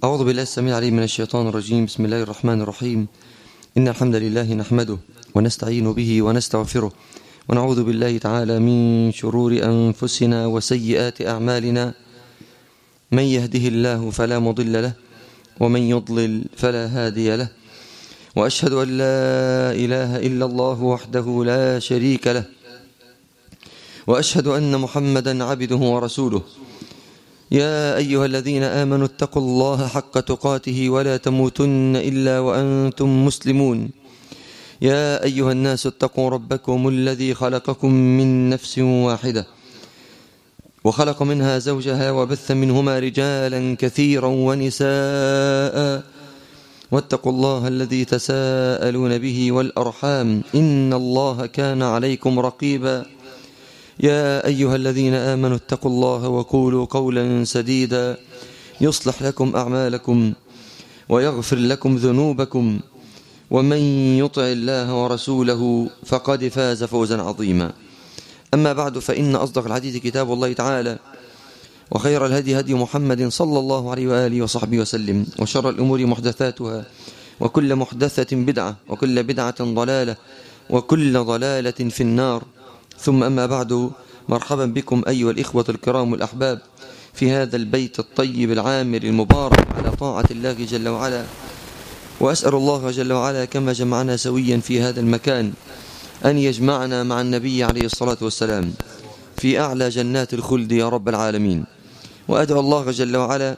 أعوذ بالله السميع العليم من الشيطان الرجيم بسم الله الرحمن الرحيم إن الحمد لله نحمده ونستعين به ونستغفره ونعوذ بالله تعالى من شرور أنفسنا وسيئات أعمالنا من يهده الله فلا مضل له ومن يضلل فلا هادي له وأشهد أن لا إله إلا الله وحده لا شريك له وأشهد أن محمدا عبده ورسوله يا أيها الذين آمنوا اتقوا الله حق تقاته ولا تموتن إلا وأنتم مسلمون يا أيها الناس اتقوا ربكم الذي خلقكم من نفس واحدة وخلق منها زوجها وبث منهما رجالا كثيرا ونساء واتقوا الله الذي تساءلون به والأرحام إن الله كان عليكم رقيبا يا أيها الذين آمنوا اتقوا الله وقولوا قولا سديدا يصلح لكم أعمالكم ويغفر لكم ذنوبكم ومن يطع الله ورسوله فقد فاز فوزا عظيما أما بعد فإن أصدق الحديث كتاب الله تعالى وخير الهدي هدي محمد صلى الله عليه وآله وصحبه وسلم وشر الأمور محدثاتها وكل محدثة بدعة وكل بدعة ضلالة وكل ضلالة في النار ثم أما بعد مرحبا بكم أيها الإخوة الكرام الأحباب في هذا البيت الطيب العامر المبارك على طاعة الله جل وعلا وأسأل الله جل وعلا كما جمعنا سويا في هذا المكان أن يجمعنا مع النبي عليه الصلاة والسلام في أعلى جنات الخلد يا رب العالمين وأدعو الله جل وعلا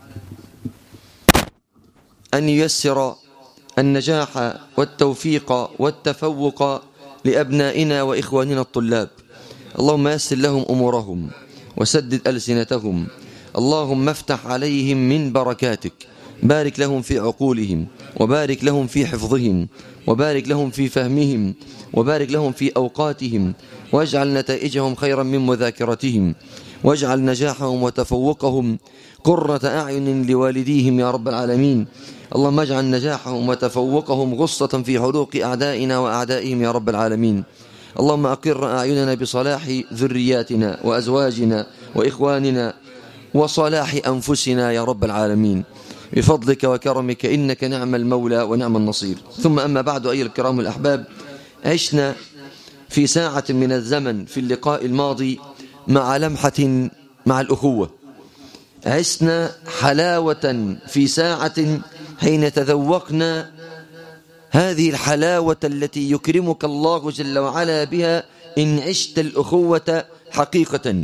أن ييسر النجاح والتوفيق والتفوق لأبنائنا وإخواننا الطلاب اللهم يسر لهم أمورهم وسدد ألسنتهم اللهم افتح عليهم من بركاتك بارك لهم في عقولهم وبارك لهم في حفظهم وبارك لهم في فهمهم وبارك لهم في أوقاتهم واجعل نتائجهم خيرا من مذاكرتهم واجعل نجاحهم وتفوقهم قرة أعين لوالديهم يا رب العالمين اللهم اجعل نجاحهم وتفوقهم غصة في حلوق أعدائنا وأعدائهم يا رب العالمين اللهم أقر أعيننا بصلاح ذرياتنا وأزواجنا وإخواننا وصلاح أنفسنا يا رب العالمين بفضلك وكرمك إنك نعم المولى ونعم النصير ثم أما بعد أيها الكرام الأحباب عشنا في ساعة من الزمن في اللقاء الماضي مع لمحة مع الأخوة عشنا حلاوة في ساعة حين تذوقنا هذه الحلاوة التي يكرمك الله جل وعلا بها إن عشت الأخوة حقيقة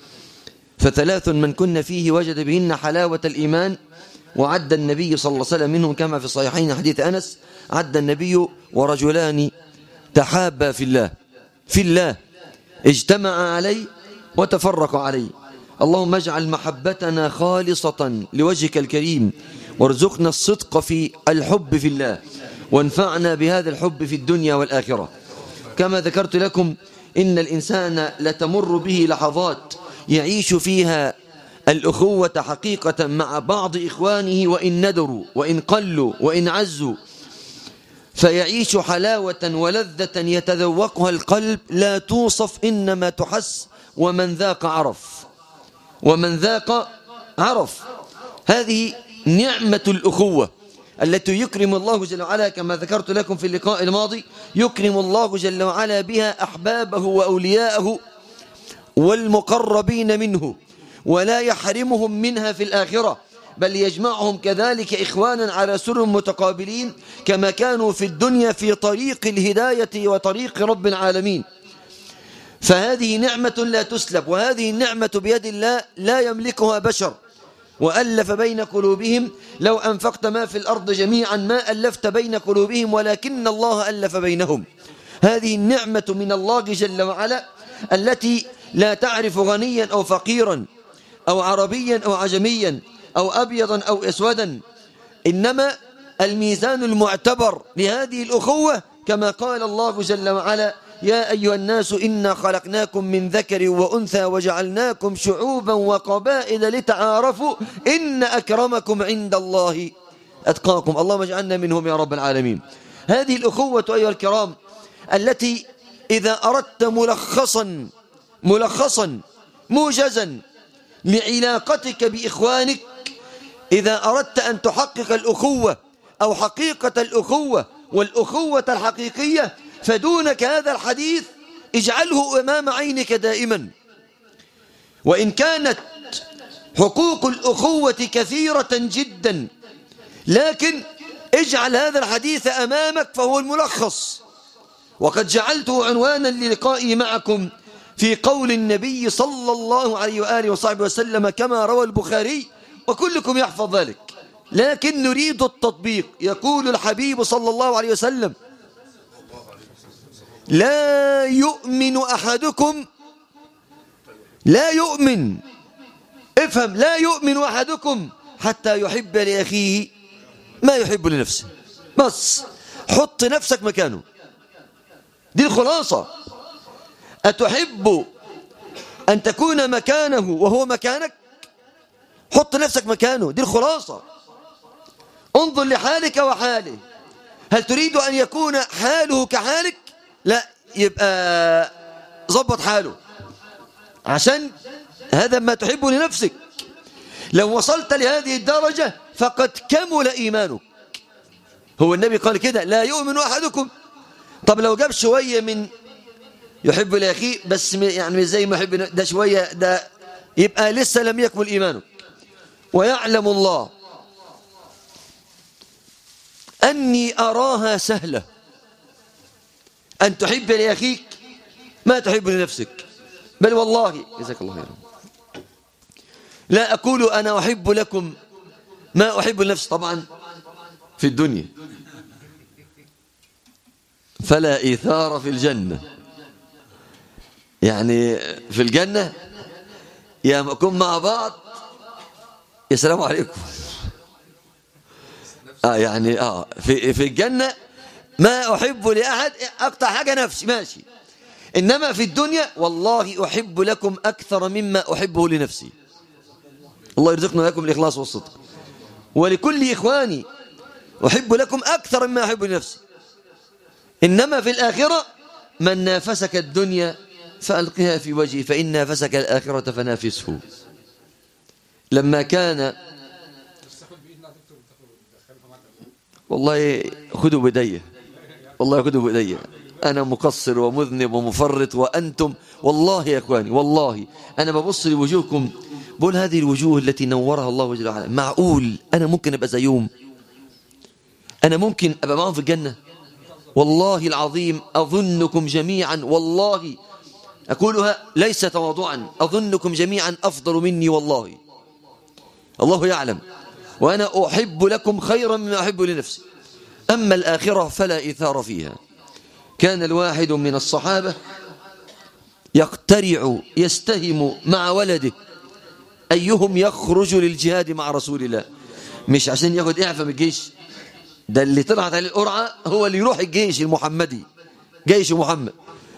فثلاث من كن فيه وجد بهن حلاوة الإيمان وعد النبي صلى الله عليه وسلم منهم كما في الصحيحين حديث أنس عد النبي ورجلان تحابا في الله في الله اجتمع عليه وتفرق عليه اللهم اجعل محبتنا خالصة لوجهك الكريم وارزقنا الصدق في الحب في الله وانفعنا بهذا الحب في الدنيا والآخرة كما ذكرت لكم إن الإنسان لتمر به لحظات يعيش فيها الأخوة حقيقة مع بعض إخوانه وإن ندروا وإن قلوا وإن عزوا فيعيش حلاوة ولذة يتذوقها القلب لا توصف إنما تحس ومن ذاق عرف ومن ذاق عرف هذه نعمة الأخوة التي يكرم الله جل وعلا كما ذكرت لكم في اللقاء الماضي يكرم الله جل وعلا بها أحبابه وأولياءه والمقربين منه ولا يحرمهم منها في الآخرة بل يجمعهم كذلك إخوانا على سر متقابلين كما كانوا في الدنيا في طريق الهداية وطريق رب العالمين فهذه نعمة لا تسلب وهذه النعمة بيد الله لا يملكها بشر وألف بين قلوبهم لو أنفقت ما في الأرض جميعا ما ألفت بين قلوبهم ولكن الله ألف بينهم هذه النعمة من الله جل وعلا التي لا تعرف غنيا أو فقيرا أو عربيا أو عجميا أو أبيضا أو أسودا إنما الميزان المعتبر لهذه الأخوة كما قال الله جل وعلا يا أيها الناس إنا خلقناكم من ذكر وأنثى وجعلناكم شعوبا وقبائل لتعارفوا إن أكرمكم عند الله أتقاكم اللهم اجعلنا منهم يا رب العالمين هذه الأخوة أيها الكرام التي إذا أردت ملخصا ملخصا موجزا لعلاقتك بإخوانك إذا أردت أن تحقق الأخوة أو حقيقة الأخوة والأخوة الحقيقية فدونك هذا الحديث اجعله أمام عينك دائما وإن كانت حقوق الأخوة كثيرة جدا لكن اجعل هذا الحديث أمامك فهو الملخص وقد جعلته عنوانا للقائي معكم في قول النبي صلى الله عليه وآله وصحبه وسلم كما روى البخاري وكلكم يحفظ ذلك لكن نريد التطبيق يقول الحبيب صلى الله عليه وسلم لا يؤمن أحدكم لا يؤمن افهم لا يؤمن أحدكم حتى يحب لأخيه ما يحب لنفسه بس حط نفسك مكانه دي الخلاصة أتحب أن تكون مكانه وهو مكانك حط نفسك مكانه دي الخلاصة انظر لحالك وحاله هل تريد أن يكون حاله كحالك لا يبقى ظبط حاله عشان هذا ما تحب لنفسك لو وصلت لهذه الدرجة فقد كمل إيمانك هو النبي قال كده لا يؤمن أحدكم طب لو جاب شوية من يحب لأخيه بس يعني مش زي ما يحب ده شوية ده يبقى لسه لم يكمل إيمانك ويعلم الله أني أراها سهلة أن تحب لأخيك ما تحب لنفسك بل والله جزاك الله خيرا لا أقول أنا أحب لكم ما أحب لنفسي طبعا في الدنيا فلا إيثار في الجنة يعني في الجنة يا نكون مع بعض يا سلام عليكم آه يعني آه في في الجنة ما أحب لأحد أقطع حاجة نفسي ماشي إنما في الدنيا والله أحب لكم أكثر مما أحبه لنفسي الله يرزقنا لكم الإخلاص والصدق ولكل إخواني أحب لكم أكثر مما أحب لنفسي إنما في الآخرة من نافسك الدنيا فألقها في وجهه فإن نافسك الآخرة فنافسه لما كان والله خذوا بديه والله خذوا بديه أنا مقصر ومذنب ومفرط وأنتم والله يا أخواني والله أنا ببص لوجوهكم بقول هذه الوجوه التي نورها الله جل وعلا معقول أنا ممكن أبقى زيهم أنا ممكن أبقى معهم في الجنة والله العظيم أظنكم جميعا والله أقولها ليس تواضعا أظنكم جميعا أفضل مني والله الله يعلم وأنا أحب لكم خيرا مما أحب لنفسي أما الآخرة فلا إثار فيها كان الواحد من الصحابة يقترع يستهم مع ولده أيهم يخرج للجهاد مع رسول الله مش عشان ياخد إعفاء من الجيش ده اللي طلعت عليه القرعة هو اللي يروح الجيش المحمدي جيش محمد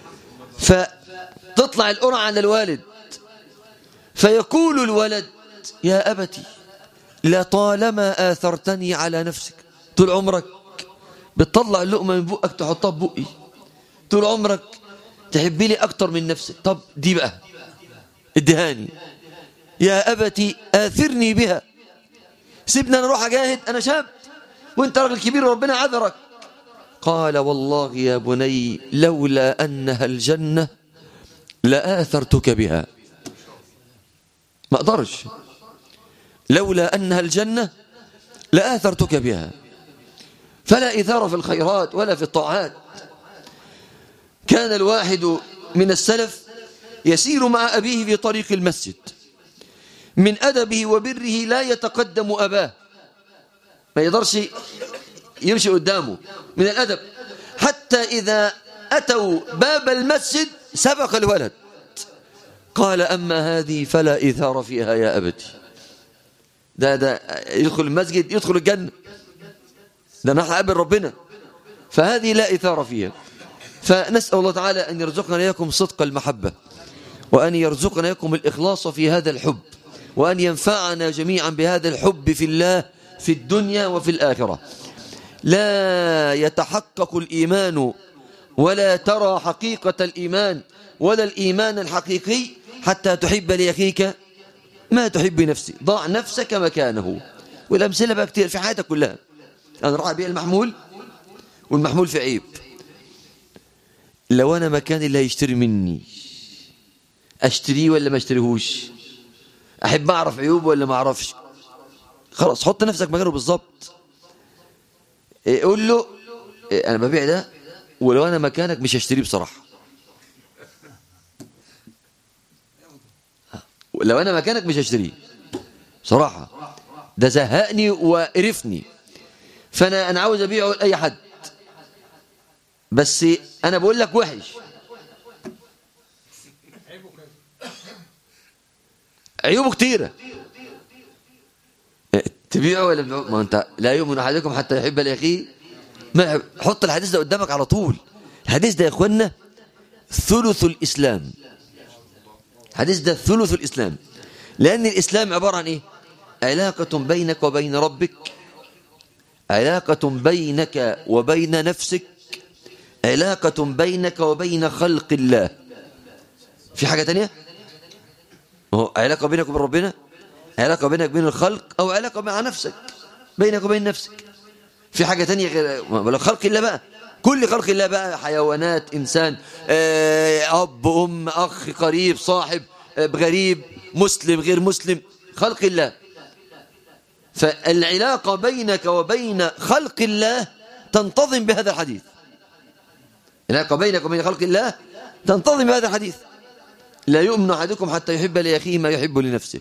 فتطلع القرعة على الوالد فيقول الولد يا أبتي لطالما آثرتني على نفسك طول عمرك بتطلع اللقمة من بقك تحطها ببقي طول عمرك تحبي لي أكتر من نفسك طب دي بقى ادهاني يا أبتي آثرني بها سيبنا نروح أجاهد أنا شاب وانت راجل كبير وربنا عذرك قال والله يا بني لولا أنها الجنة لآثرتك بها ما أقدرش لولا أنها الجنة لآثرتك بها فلا إثار في الخيرات ولا في الطاعات كان الواحد من السلف يسير مع أبيه في طريق المسجد من أدبه وبره لا يتقدم أباه ما يقدرش يمشي قدامه من الأدب حتى إذا أتوا باب المسجد سبق الولد قال أما هذه فلا إثار فيها يا أبتي ده ده يدخل المسجد يدخل الجنة ده نحن قابل ربنا فهذه لا إثار فيها فنسأل الله تعالى أن يرزقنا إياكم صدق المحبة وأن يرزقنا إياكم الإخلاص في هذا الحب وأن ينفعنا جميعا بهذا الحب في الله في الدنيا وفي الآخرة لا يتحقق الإيمان ولا ترى حقيقة الإيمان ولا الإيمان الحقيقي حتى تحب لأخيك ما تحب نفسك ضع نفسك مكانه والأمثلة بقى كتير في حياتك كلها أنا راح أبيع المحمول والمحمول في عيب لو أنا مكان اللي هيشتري مني أشتريه ولا ما أشتريهوش أحب أعرف عيوبه ولا ما أعرفش خلاص حط نفسك مكانه بالظبط إيه، قول له إيه، أنا ببيع ده ولو أنا مكانك مش هشتريه بصراحة لو أنا مكانك مش هشتريه بصراحة ده زهقني وقرفني فأنا أنا عاوز أبيعه لأي حد بس أنا بقول لك وحش عيوبه كتيرة تبيعه ولا تبيعه ما انت لا يؤمن احدكم حتى يحب لاخيه ما يحب. حط الحديث ده قدامك على طول الحديث ده يا اخوانا ثلث الاسلام الحديث ده ثلث الاسلام لان الاسلام عباره عن ايه علاقه بينك وبين ربك علاقه بينك وبين نفسك علاقه بينك وبين خلق الله في حاجه تانية هو علاقه بينك وبين ربنا علاقة بينك وبين الخلق أو علاقة مع نفسك بينك وبين نفسك في حاجة تانية غير ولا خلق الله بقى كل خلق الله بقى حيوانات إنسان آه، أب أم أخ قريب صاحب آه، غريب مسلم غير مسلم خلق الله فالعلاقة بينك وبين خلق الله تنتظم بهذا الحديث العلاقة بينك وبين خلق الله تنتظم بهذا الحديث لا يؤمن أحدكم حتى يحب لأخيه ما يحب لنفسه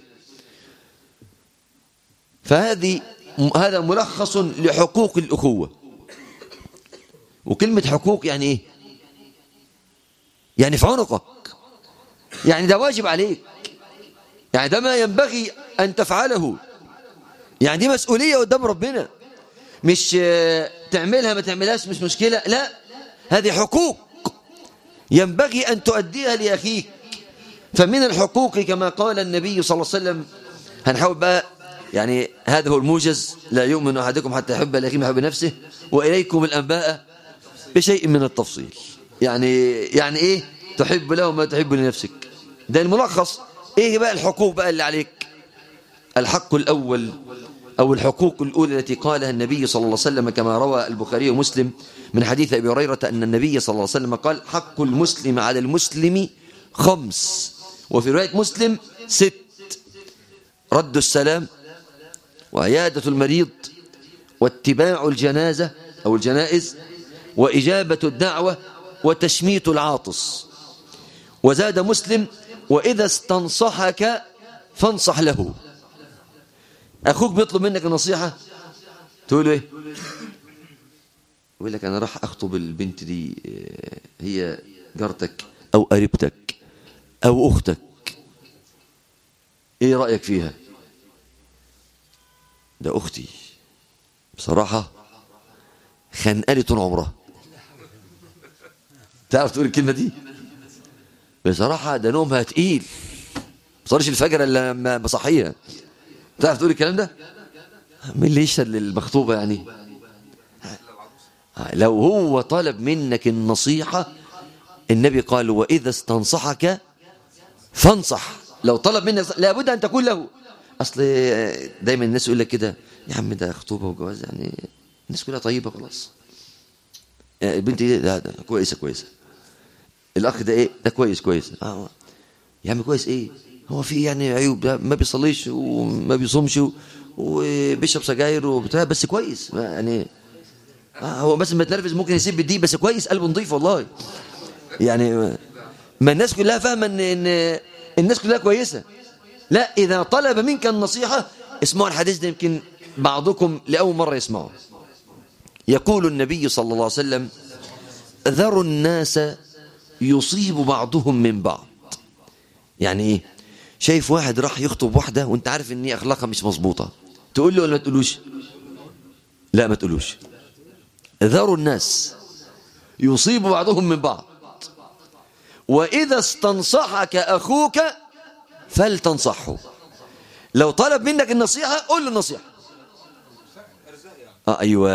فهذه هذا ملخص لحقوق الأخوة وكلمة حقوق يعني إيه يعني في عنقك يعني ده واجب عليك يعني ده ما ينبغي أن تفعله يعني دي مسؤولية قدام ربنا مش آه، تعملها ما تعملهاش مش مشكلة لا هذه حقوق ينبغي أن تؤديها لأخيك فمن الحقوق كما قال النبي صلى الله عليه وسلم هنحاول بقى يعني هذا هو الموجز لا يؤمن أحدكم حتى يحب الأخي ما يحب نفسه وإليكم الأنباء بشيء من التفصيل يعني يعني إيه تحب له ما تحب لنفسك ده الملخص إيه بقى الحقوق بقى اللي عليك الحق الأول أو الحقوق الأولى التي قالها النبي صلى الله عليه وسلم كما روى البخاري ومسلم من حديث أبي هريرة أن النبي صلى الله عليه وسلم قال حق المسلم على المسلم خمس وفي رواية مسلم ست رد السلام وعيادة المريض واتباع الجنازة أو الجنائز وإجابة الدعوة وتشميت العاطس وزاد مسلم وإذا استنصحك فانصح له أخوك بيطلب منك النصيحة تقول إيه يقول لك أنا راح أخطب البنت دي آه، هي جارتك أو قريبتك أو أختك إيه رأيك فيها ده أختي بصراحة خنقالي طول عمرها تعرف تقول الكلمة دي بصراحة ده نومها تقيل ما صارش الفجر الا لما بصحيها تعرف تقول الكلام ده مين اللي يشهد للمخطوبة يعني لو هو طلب منك النصيحة النبي قال وإذا استنصحك فانصح لو طلب منك لابد أن تقول له أصل دايما الناس يقول لك كده يا عم ده خطوبة وجواز يعني الناس كلها طيبة خلاص البنت دي ده, ده كويسة كويسة الأخ ده إيه ده كويس كويس آه. يا عم كويس إيه هو في يعني عيوب ده ما بيصليش وما بيصومش وبيشرب سجاير وبتاع بس كويس يعني آه هو بس متنرفز ممكن يسيب الدين بس كويس قلبه نظيف والله يعني ما الناس كلها فاهمه ان ان الناس كلها كويسه لا اذا طلب منك النصيحه اسمعوا الحديث ده يمكن بعضكم لاول مره يسمعه يقول النبي صلى الله عليه وسلم ذروا الناس يصيب بعضهم من بعض يعني ايه شايف واحد راح يخطب واحده وانت عارف ان هي اخلاقها مش مظبوطه تقول له ولا ما تقولوش لا ما تقولوش ذروا الناس يصيب بعضهم من بعض وإذا استنصحك أخوك فلتنصحه لو طلب منك النصيحة قول له النصيحة آه أيوة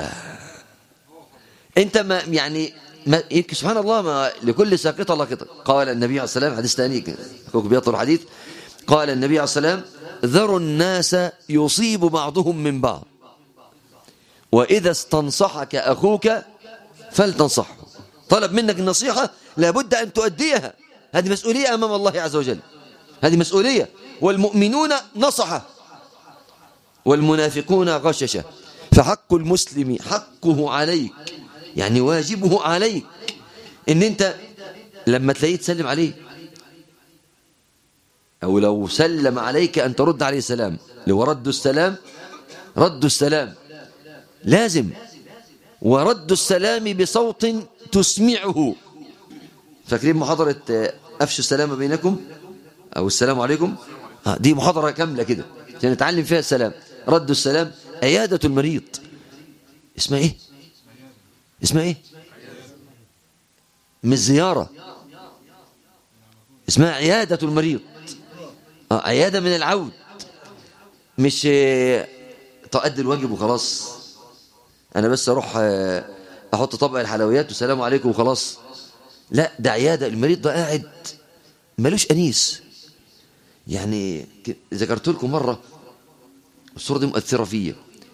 أنت ما يعني ما سبحان الله ما لكل ساقطة لقطة قال النبي عليه السلام حديث ثاني أخوك بيطلب الحديث قال النبي عليه السلام ذروا الناس يصيب بعضهم من بعض وإذا استنصحك أخوك فلتنصحه طلب منك النصيحة لابد أن تؤديها هذه مسؤولية أمام الله عز وجل هذه مسؤولية والمؤمنون نصحه والمنافقون غششه فحق المسلم حقه عليك يعني واجبه عليك ان انت لما تلاقيه تسلم عليه او لو سلم عليك ان ترد عليه السلام لو رد السلام رد السلام لازم ورد السلام بصوت تسمعه فاكرين محاضرة أفشوا السلام بينكم أو السلام عليكم آه دي محاضرة كاملة كده عشان نتعلم فيها السلام رد السلام عيادة المريض اسمها ايه اسمها ايه مش زيارة اسمها عيادة المريض آه عيادة من العود مش تؤدي الواجب وخلاص انا بس اروح احط طبق الحلويات والسلام عليكم وخلاص لا ده عيادة المريض ده قاعد ملوش انيس يعني ذكرت لكم مرة الصورة دي مؤثرة فيا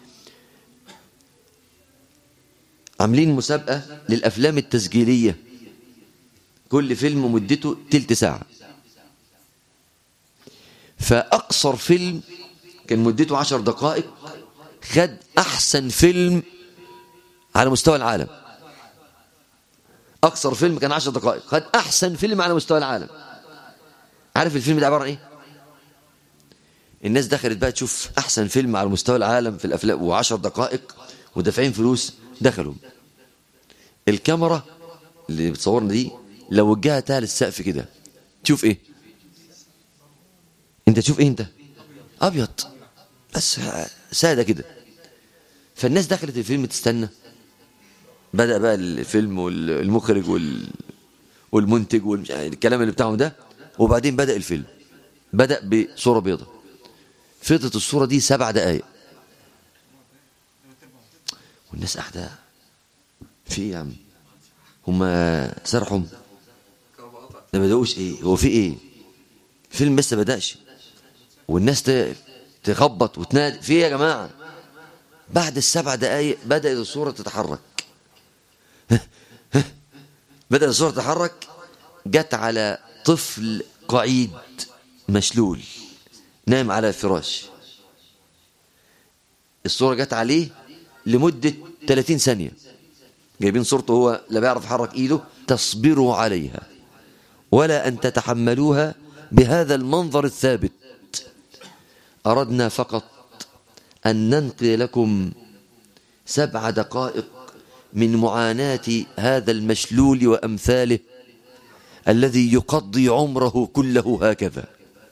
عاملين مسابقة للأفلام التسجيلية كل فيلم مدته تلت ساعة فأقصر فيلم كان مدته عشر دقائق خد أحسن فيلم على مستوى العالم أقصر فيلم كان عشر دقائق خد أحسن فيلم على مستوى العالم عارف الفيلم ده عبارة عن إيه؟ الناس دخلت بقى تشوف أحسن فيلم على مستوى العالم في الأفلام وعشر دقائق ودافعين فلوس دخلوا الكاميرا اللي بتصورنا دي لو وجهتها للسقف كده تشوف ايه انت تشوف ايه انت ابيض بس ساده كده فالناس دخلت الفيلم تستنى بدأ بقى الفيلم والمخرج وال... والمنتج والكلام اللي بتاعهم ده وبعدين بدأ الفيلم بدأ بصورة بيضة فضلت الصورة دي سبع دقايق والناس قاعدة في ايه يا عم هما سرحهم ما بدأوش ايه هو في ايه فيلم لسه بدأش والناس تخبط وتنادي في ايه يا جماعة بعد السبع دقايق بدأت الصورة تتحرك بدأت الصورة تتحرك جت على طفل قعيد مشلول نام على الفراش الصورة جت عليه لمدة 30 ثانية جايبين صورته هو لا بيعرف يحرك ايده تصبروا عليها ولا أن تتحملوها بهذا المنظر الثابت أردنا فقط أن ننقل لكم سبع دقائق من معاناة هذا المشلول وأمثاله الذي يقضي عمره كله هكذا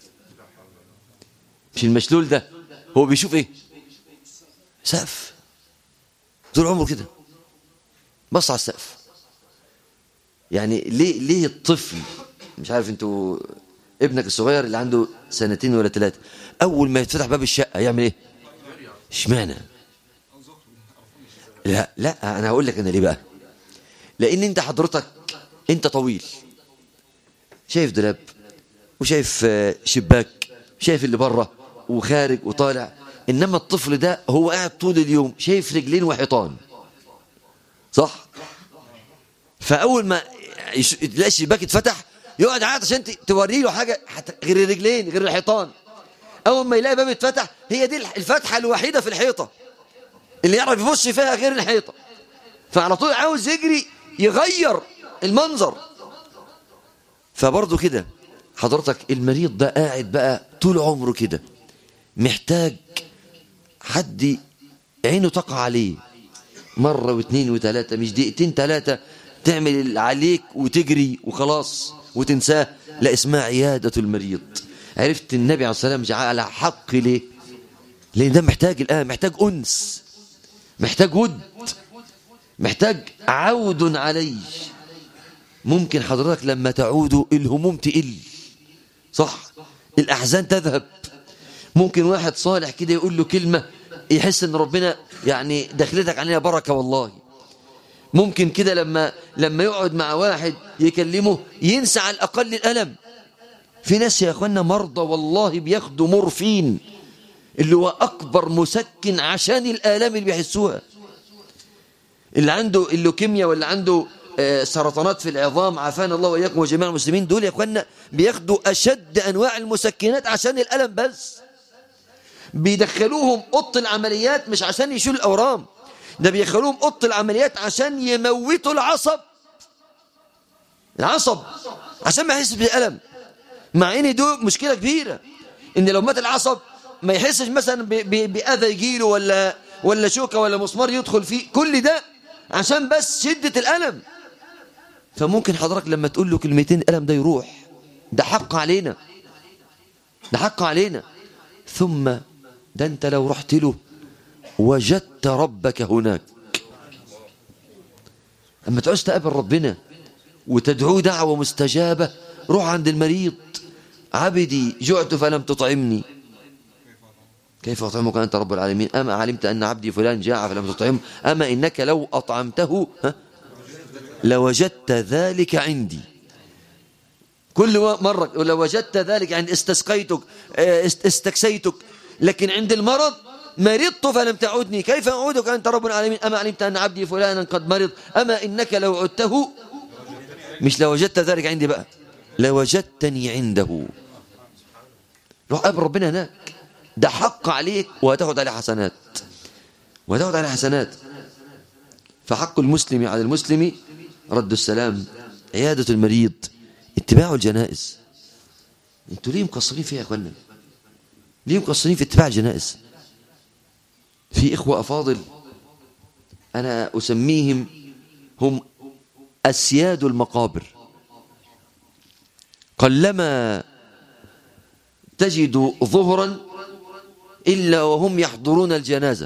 مش المشلول ده هو بيشوف ايه سقف طول عمره كده بص على السقف يعني ليه ليه الطفل مش عارف انتوا ابنك الصغير اللي عنده سنتين ولا ثلاثة أول ما يتفتح باب الشقة يعمل إيه؟ اشمعنى؟ لا لا أنا هقول لك أنا ليه بقى؟ لأن أنت حضرتك أنت طويل شايف دولاب وشايف شباك شايف اللي بره وخارج وطالع إنما الطفل ده هو قاعد طول اليوم شايف رجلين وحيطان صح؟ فأول ما تلاقي الشباك اتفتح يقعد عاد عشان توري له حاجة غير الرجلين غير الحيطان أول ما يلاقي باب اتفتح هي دي الفتحة الوحيدة في الحيطة اللي يعرف يبص فيها غير الحيطة فعلى طول عاوز يجري يغير المنظر فبرضه كده حضرتك المريض ده قاعد بقى طول عمره كده محتاج حد عينه تقع عليه مرة واثنين وثلاثة مش دقيقتين ثلاثة تعمل اللي عليك وتجري وخلاص وتنساه لا اسمها عيادة المريض عرفت النبي عليه الصلاة والسلام جعل حق ليه لأن ده محتاج الآن محتاج أنس محتاج ود محتاج عود عليه ممكن حضرتك لما تعودوا الهموم تقل صح الأحزان تذهب ممكن واحد صالح كده يقول له كلمة يحس ان ربنا يعني دخلتك علينا بركة والله ممكن كده لما لما يقعد مع واحد يكلمه ينسى على الأقل الألم في ناس يا اخوانا مرضى والله بياخدوا مورفين اللي هو اكبر مسكن عشان الالام اللي بيحسوها اللي عنده اللوكيميا واللي عنده آه، سرطانات في العظام عافانا الله واياكم وجميع المسلمين دول يا اخوانا بياخدوا اشد انواع المسكنات عشان الالم بس بيدخلوهم اوضه العمليات مش عشان يشيلوا الاورام ده بيدخلوهم اوضه العمليات عشان يموتوا العصب العصب عشان ما يحسش بالالم مع ان دي مشكله كبيره ان لو مات العصب ما يحسش مثلا ب- ب- باذى يجيله ولا ولا شوكه ولا مسمار يدخل فيه كل ده عشان بس شده الالم فممكن حضرتك لما تقول له كلمتين الالم ده يروح ده حق علينا ده حق علينا ثم ده انت لو رحت له وجدت ربك هناك اما تعوز تقابل ربنا وتدعوه دعوة مستجابة روح عند المريض عبدي جعت فلم تطعمني كيف أطعمك أنت رب العالمين أما علمت أن عبدي فلان جاع فلم تطعمه أما إنك لو أطعمته ها لوجدت ذلك عندي كل مرة لو وجدت ذلك عند استسقيتك آه، است- استكسيتك لكن عند المرض مرضت فلم تعودني كيف أعودك أنت رب العالمين أما علمت أن عبدي فلانا قد مرض أما إنك لو عدته مش لو وجدت ذلك عندي بقى لوجدتني عنده روح قابل ربنا هناك ده حق عليك وهتاخد عليه حسنات وهتاخد عليه حسنات فحق المسلم على المسلم رد السلام عيادة المريض اتباع الجنائز انتوا ليه مقصرين فيها يا اخوانا ليه مقصرين في اتباع الجنائز في اخوة افاضل انا اسميهم هم اسياد المقابر قلما تجد ظهرا الا وهم يحضرون الجنازه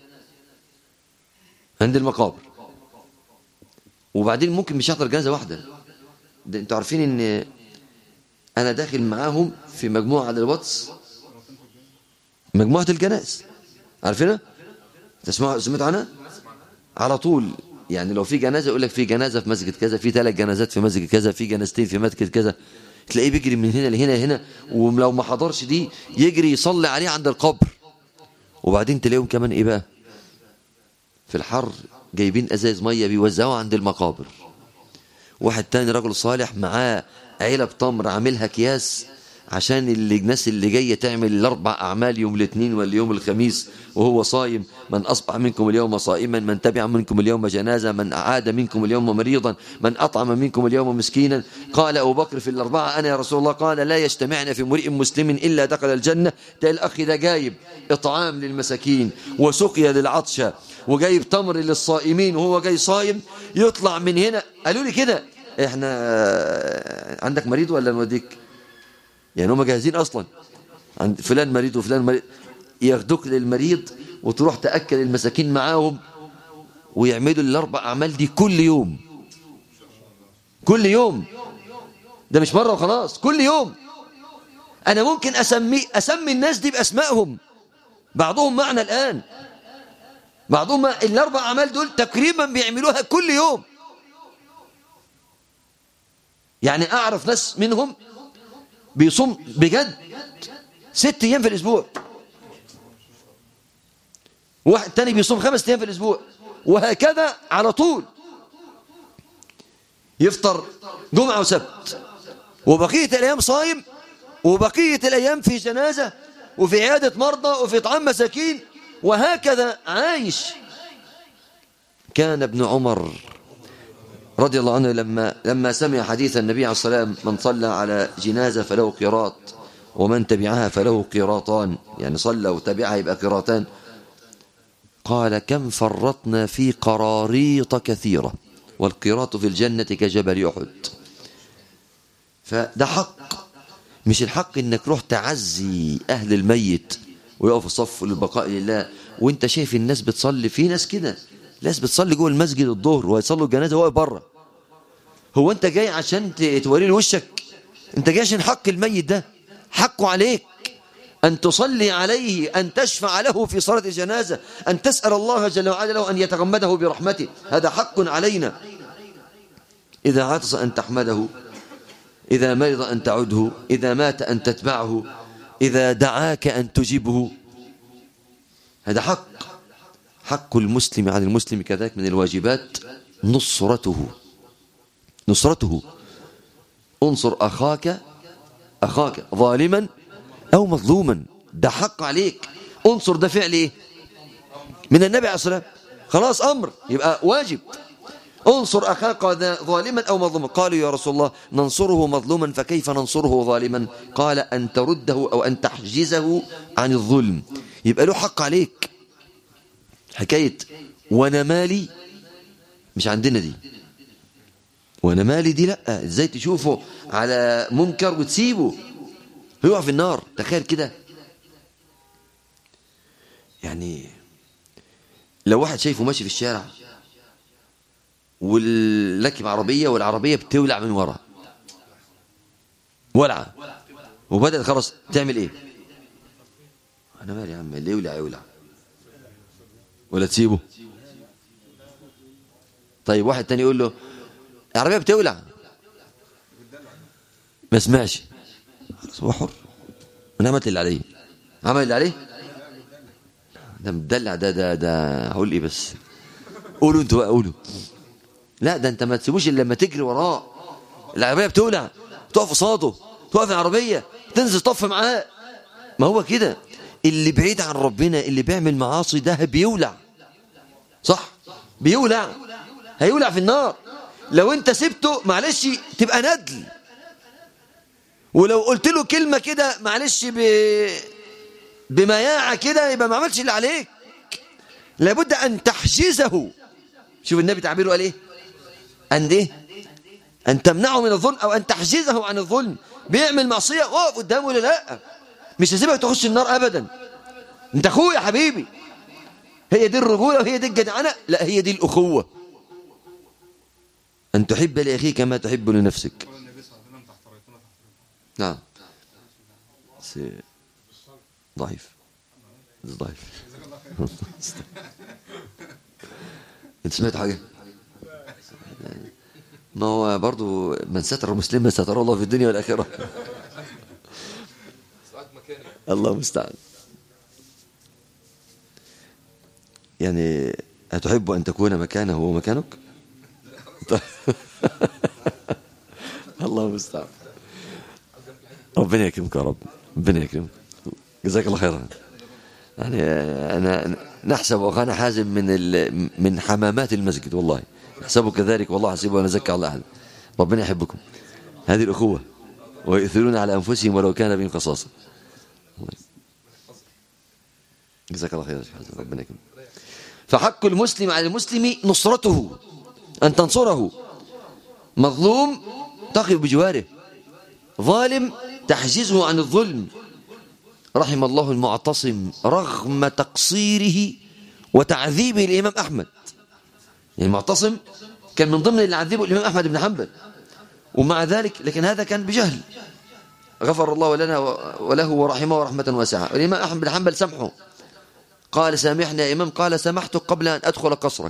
عند المقابر وبعدين ممكن مش يحضر جنازه واحده ده انتوا عارفين ان انا داخل معاهم في مجموعه على الواتس مجموعه الجنائز عارفينها تسمعوا سمعتوا عنها على طول يعني لو في جنازه يقول لك في جنازه في مسجد كذا في ثلاث جنازات في مسجد كذا في جنازتين في مسجد كذا تلاقيه بيجري من هنا لهنا هنا ولو ما حضرش دي يجري يصلي عليه عند القبر وبعدين تلاقيهم كمان ايه بقى في الحر جايبين ازايز ميه بيوزعوها عند المقابر واحد تاني رجل صالح معاه علب تمر عاملها اكياس عشان اللي الناس اللي جايه تعمل الاربع اعمال يوم الاثنين واليوم الخميس وهو صايم من اصبح منكم اليوم صائما من تبع منكم اليوم جنازه من اعاد منكم اليوم مريضا من اطعم منكم اليوم مسكينا قال ابو بكر في الاربعه انا يا رسول الله قال لا يجتمعن في امرئ مسلم الا دخل الجنه ده الاخ ده جايب اطعام للمساكين وسقيا للعطشه وجايب تمر للصائمين وهو جاي صايم يطلع من هنا قالوا لي كده احنا عندك مريض ولا نوديك يعني هم جاهزين اصلا عند فلان مريض وفلان مريض ياخدوك للمريض وتروح تاكل المساكين معاهم ويعملوا الاربع اعمال دي كل يوم كل يوم ده مش مره وخلاص كل يوم انا ممكن اسمي اسمي الناس دي باسمائهم بعضهم معنا الان بعضهم ما الاربع اعمال دول تقريبا بيعملوها كل يوم يعني اعرف ناس منهم بيصوم بجد ست ايام في الاسبوع واحد تاني بيصوم خمس ايام في الاسبوع وهكذا على طول يفطر جمعه وسبت وبقيه الايام صايم وبقيه الايام في جنازه وفي عياده مرضى وفي اطعام مساكين وهكذا عايش كان ابن عمر رضي الله عنه لما لما سمع حديث النبي عليه الصلاة والسلام من صلى على جنازة فله قيراط ومن تبعها فله قيراطان يعني صلى وتبعها يبقى قيراطان قال كم فرطنا في قراريط كثيرة والقيراط في الجنة كجبل أحد فده حق مش الحق انك روح تعزي اهل الميت ويقف الصف للبقاء لله وانت شايف الناس بتصلي في ناس كده ناس بتصلي جوه المسجد الظهر ويصلوا الجنازه واقف بره هو انت جاي عشان توري له وشك انت جاي عشان حق الميت ده حقه عليك أن تصلي عليه أن تشفع له في صلاة الجنازة أن تسأل الله جل وعلا له أن يتغمده برحمته هذا حق علينا إذا عطس أن تحمده إذا مرض أن تعده إذا مات أن تتبعه إذا دعاك أن تجيبه هذا حق حق المسلم عن المسلم كذلك من الواجبات نصرته نصرته انصر أخاك أخاك ظالما أو مظلوما ده حق عليك انصر ده فعل إيه من النبي عليه الصلاة والسلام خلاص أمر يبقى واجب انصر أخاك ظالما أو مظلوما قالوا يا رسول الله ننصره مظلوما فكيف ننصره ظالما قال أن ترده أو أن تحجزه عن الظلم يبقى له حق عليك حكاية وانا مالي مش عندنا دي وانا مالي دي لا ازاي تشوفه على منكر وتسيبه يقع في النار تخيل كده يعني لو واحد شايفه ماشي في الشارع واللكب عربية والعربية بتولع من ورا ولعة وبدأت خلاص تعمل ايه انا مالي يا عم اللي يولع يولع ولا تسيبه طيب واحد تاني يقول له العربية بتولع ما اسمعش هو حر انا عملت اللي عليه عمل اللي عليه ده مدلع ده ده ده هقول ايه بس قولوا انتوا بقى قولوا لا ده انت ما تسيبوش الا لما تجري وراه العربيه بتولع تقف قصاده توقف العربيه تنزل طف معاه ما هو كده اللي بعيد عن ربنا اللي بيعمل معاصي ده بيولع صح بيولع هيولع في النار لو انت سبته معلش تبقى ندل ولو قلت له كلمة كده معلش ب... بمياعة كده يبقى ما عملش اللي عليك لابد أن تحجزه شوف النبي تعبيره قال ايه أن ايه أن تمنعه من الظلم أو أن تحجزه عن الظلم بيعمل معصية وقف قدامه ولا لا مش هسيبك تخش النار أبدا انت اخويا حبيبي هي دي الرجولة وهي دي الجدعنة لا هي دي الأخوة أن تحب لأخيك ما تحب لنفسك نعم ضعيف ضعيف انت سمعت حاجة ما هو برضو من ستر مسلما ستر الله في الدنيا والآخرة الله المستعان يعني أتحب أن تكون مكانه ومكانك الله المستعان ربنا يكرمك يا رب ربنا يكرمك جزاك الله خيرا يعني أنا نحسب أخانا حازم من من حمامات المسجد والله نحسبه كذلك والله حسيبه ونزكى الله أحد ربنا يحبكم هذه الأخوة ويؤثرون على أنفسهم ولو كان بهم خصاصة جزاك الله خير ربنا يكرمك فحق المسلم على المسلم نصرته أن تنصره مظلوم تقف بجواره ظالم تحجزه عن الظلم رحم الله المعتصم رغم تقصيره وتعذيبه الإمام أحمد يعني المعتصم كان من ضمن اللي عذبه الإمام أحمد بن حنبل ومع ذلك لكن هذا كان بجهل غفر الله لنا وله ورحمه ورحمة واسعة الإمام أحمد بن حنبل سمحه قال سامحني يا إمام قال سمحتك قبل أن أدخل قصرك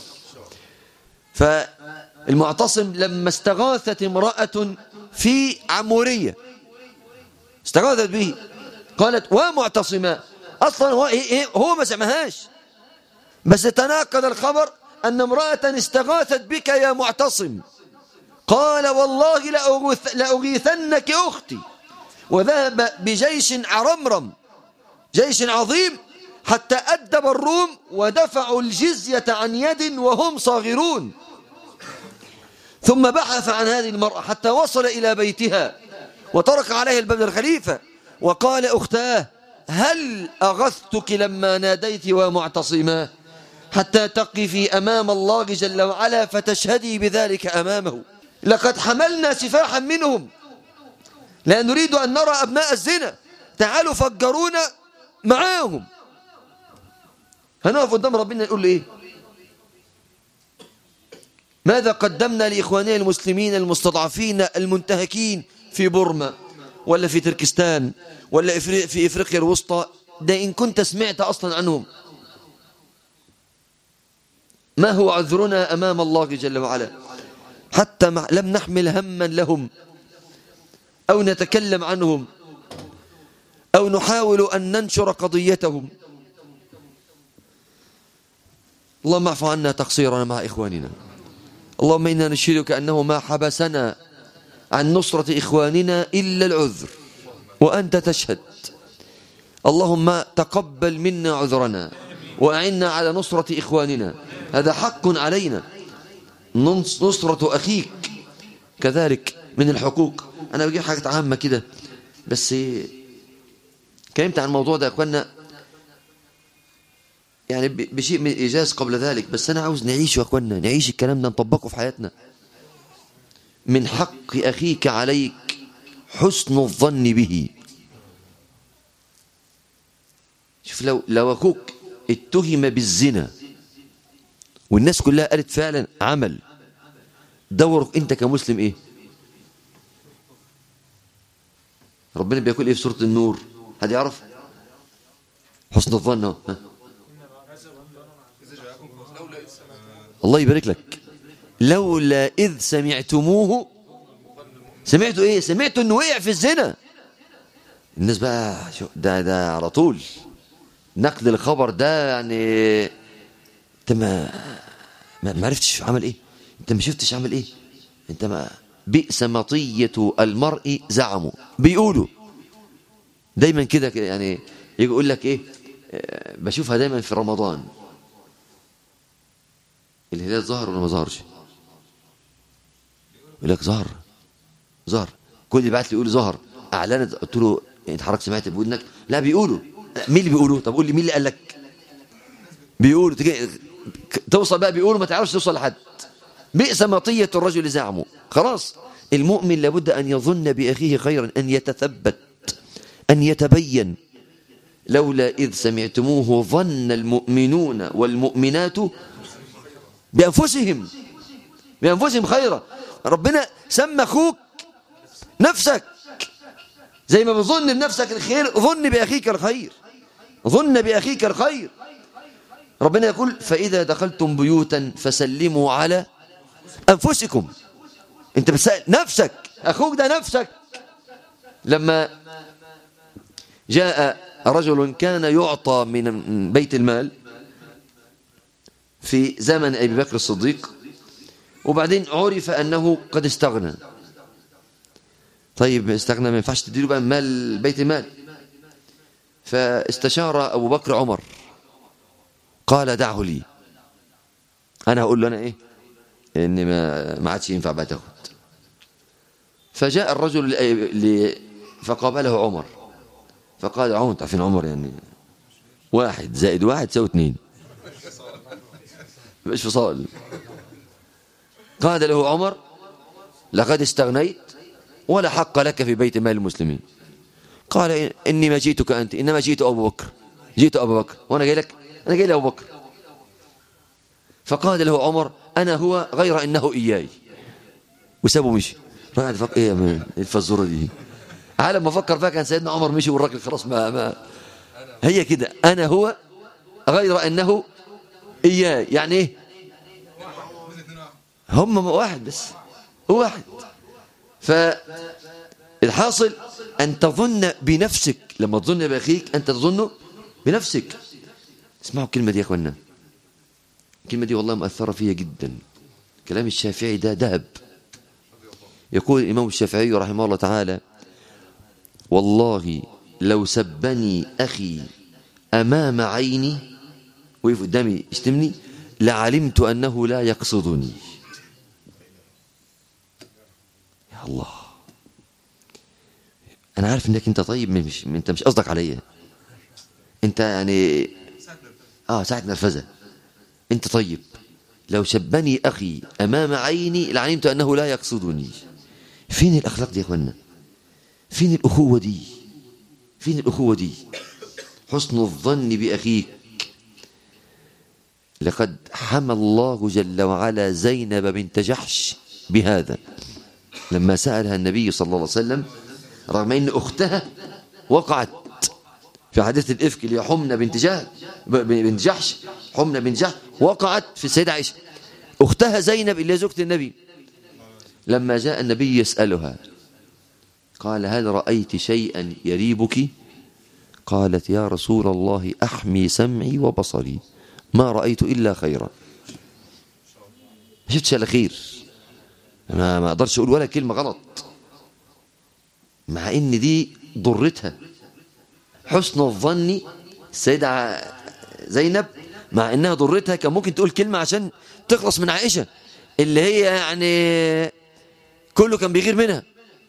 فالمعتصم لما استغاثت امرأة في عمورية استغاثت به قالت ومعتصما أصلا هو, هو ما سمهاش بس تناقض الخبر أن امرأة استغاثت بك يا معتصم قال والله لأغيثنك أختي وذهب بجيش عرمرم جيش عظيم حتى أدب الروم ودفعوا الجزية عن يد وهم صاغرون ثم بحث عن هذه المرأة حتى وصل إلى بيتها وطرق عليها الباب الخليفة وقال أختاه هل أغثتك لما ناديت ومعتصما حتى تقفي أمام الله جل وعلا فتشهدي بذلك أمامه لقد حملنا سفاحا منهم لا نريد أن نرى أبناء الزنا تعالوا فجرونا معاهم هنقف قدام ربنا نقول له ايه ماذا قدمنا لإخواننا المسلمين المستضعفين المنتهكين في بورما ولا في تركستان ولا في إفريقيا الوسطى ده إن كنت سمعت أصلا عنهم ما هو عذرنا أمام الله جل وعلا حتى لم نحمل هما لهم أو نتكلم عنهم أو نحاول أن ننشر قضيتهم اللهم اعف عنا تقصيرنا مع إخواننا اللهم إنا نشهدك أنه ما حبسنا عن نصرة إخواننا إلا العذر وأنت تشهد اللهم تقبل منا عذرنا وأعنا على نصرة إخواننا هذا حق علينا نصرة أخيك كذلك من الحقوق أنا بجيب حاجة عامة كده بس كلمت عن الموضوع ده يا أخوانا يعني بشيء من الإيجاز قبل ذلك بس أنا عاوز نعيشه يا أخوانا نعيش الكلام ده نطبقه في حياتنا من حق أخيك عليك حسن الظن به شوف لو لو أخوك اتهم بالزنا والناس كلها قالت فعلا عمل دورك أنت كمسلم إيه ربنا بيقول إيه في سورة النور حد يعرف حسن الظن ها الله يبارك لك لولا إذ سمعتموه سمعتوا إيه سمعتوا إنه وقع في الزنا الناس بقى شو ده ده على طول نقل الخبر ده يعني انت ما ما عرفتش عمل ايه انت ما شفتش عمل ايه انت ما بئس مطية المرء زعموا بيقولوا دايما كده يعني يجي يقول لك ايه بشوفها دايما في رمضان الهلال ظهر ولا ما ظهرش يقول لك ظهر ظهر كل اللي بعت لي يقول ظهر اعلنت قلت له انت حضرتك سمعت بودنك لا بيقولوا مين اللي بيقولوا طب قول لي مين اللي قال لك بيقولوا تجي توصل بقى بيقولوا ما تعرفش توصل لحد بئس مطية الرجل زعمه خلاص المؤمن لابد أن يظن بأخيه خيرا أن يتثبت أن يتبين لولا إذ سمعتموه ظن المؤمنون والمؤمنات بأنفسهم بأنفسهم خيرا ربنا سمى أخوك نفسك زي ما بظن بنفسك الخير ظن بأخيك الخير ظن بأخيك الخير ربنا يقول فإذا دخلتم بيوتا فسلموا على أنفسكم أنت بتسأل نفسك أخوك ده نفسك لما جاء رجل كان يعطى من بيت المال في زمن أبي بكر الصديق وبعدين عرف أنه قد استغنى طيب استغنى ما ينفعش تديله بقى مال بيت المال فاستشار أبو بكر عمر قال دعه لي أنا هقول له أنا إيه إن ما ما عادش ينفع بقى تاخد فجاء الرجل ل... فقابله عمر فقال عمر تعرفين عمر يعني واحد زائد واحد يساوي اثنين مش فصال قال له عمر لقد استغنيت ولا حق لك في بيت مال المسلمين قال إني ما جئتك أنت إنما جئت أبو بكر جئت أبو بكر وأنا جاي لك أنا جاي لأبو بكر فقال له عمر أنا هو غير إنه إياي وسابه مشي قاعد فكر إيه من الفزورة دي عالم ما فكر فيها كان سيدنا عمر مشي والراجل خلاص ما, ما هي كده أنا هو غير أنه إياي يعني إيه هم واحد بس هو واحد فالحاصل أن تظن بنفسك لما تظن بأخيك أنت تظن بنفسك اسمعوا الكلمة دي يا أخوانا الكلمة دي والله مؤثرة فيها جدا كلام الشافعي ده ذهب يقول الإمام الشافعي رحمه الله تعالى والله لو سبني أخي أمام عيني وقف قدامي يشتمني لعلمت أنه لا يقصدني يا الله أنا عارف أنك أنت طيب مش أنت مش قصدك عليا أنت يعني آه ساعة نرفزة أنت طيب لو شبني أخي أمام عيني لعلمت أنه لا يقصدني فين الأخلاق دي يا أخوانا فين الأخوة دي فين الأخوة دي حسن الظن بأخيك لقد حمى الله جل وعلا زينب بنت جحش بهذا لما سألها النبي صلى الله عليه وسلم رغم أن أختها وقعت في حادثة الإفك اللي حمنا بنت جهل بنت جحش حمنا بنت جحش وقعت في السيدة عائشة أختها زينب اللي زوجة النبي لما جاء النبي يسألها قال هل رأيت شيئا يريبك قالت يا رسول الله أحمي سمعي وبصري ما رأيت إلا خيرا ما شفتش إلا خير ما ما أقدرش أقول ولا كلمة غلط مع إن دي ضرتها حسن الظن السيدة زينب مع إنها ضرتها كان ممكن تقول كلمة عشان تخلص من عائشة اللي هي يعني كله كان بيغير منها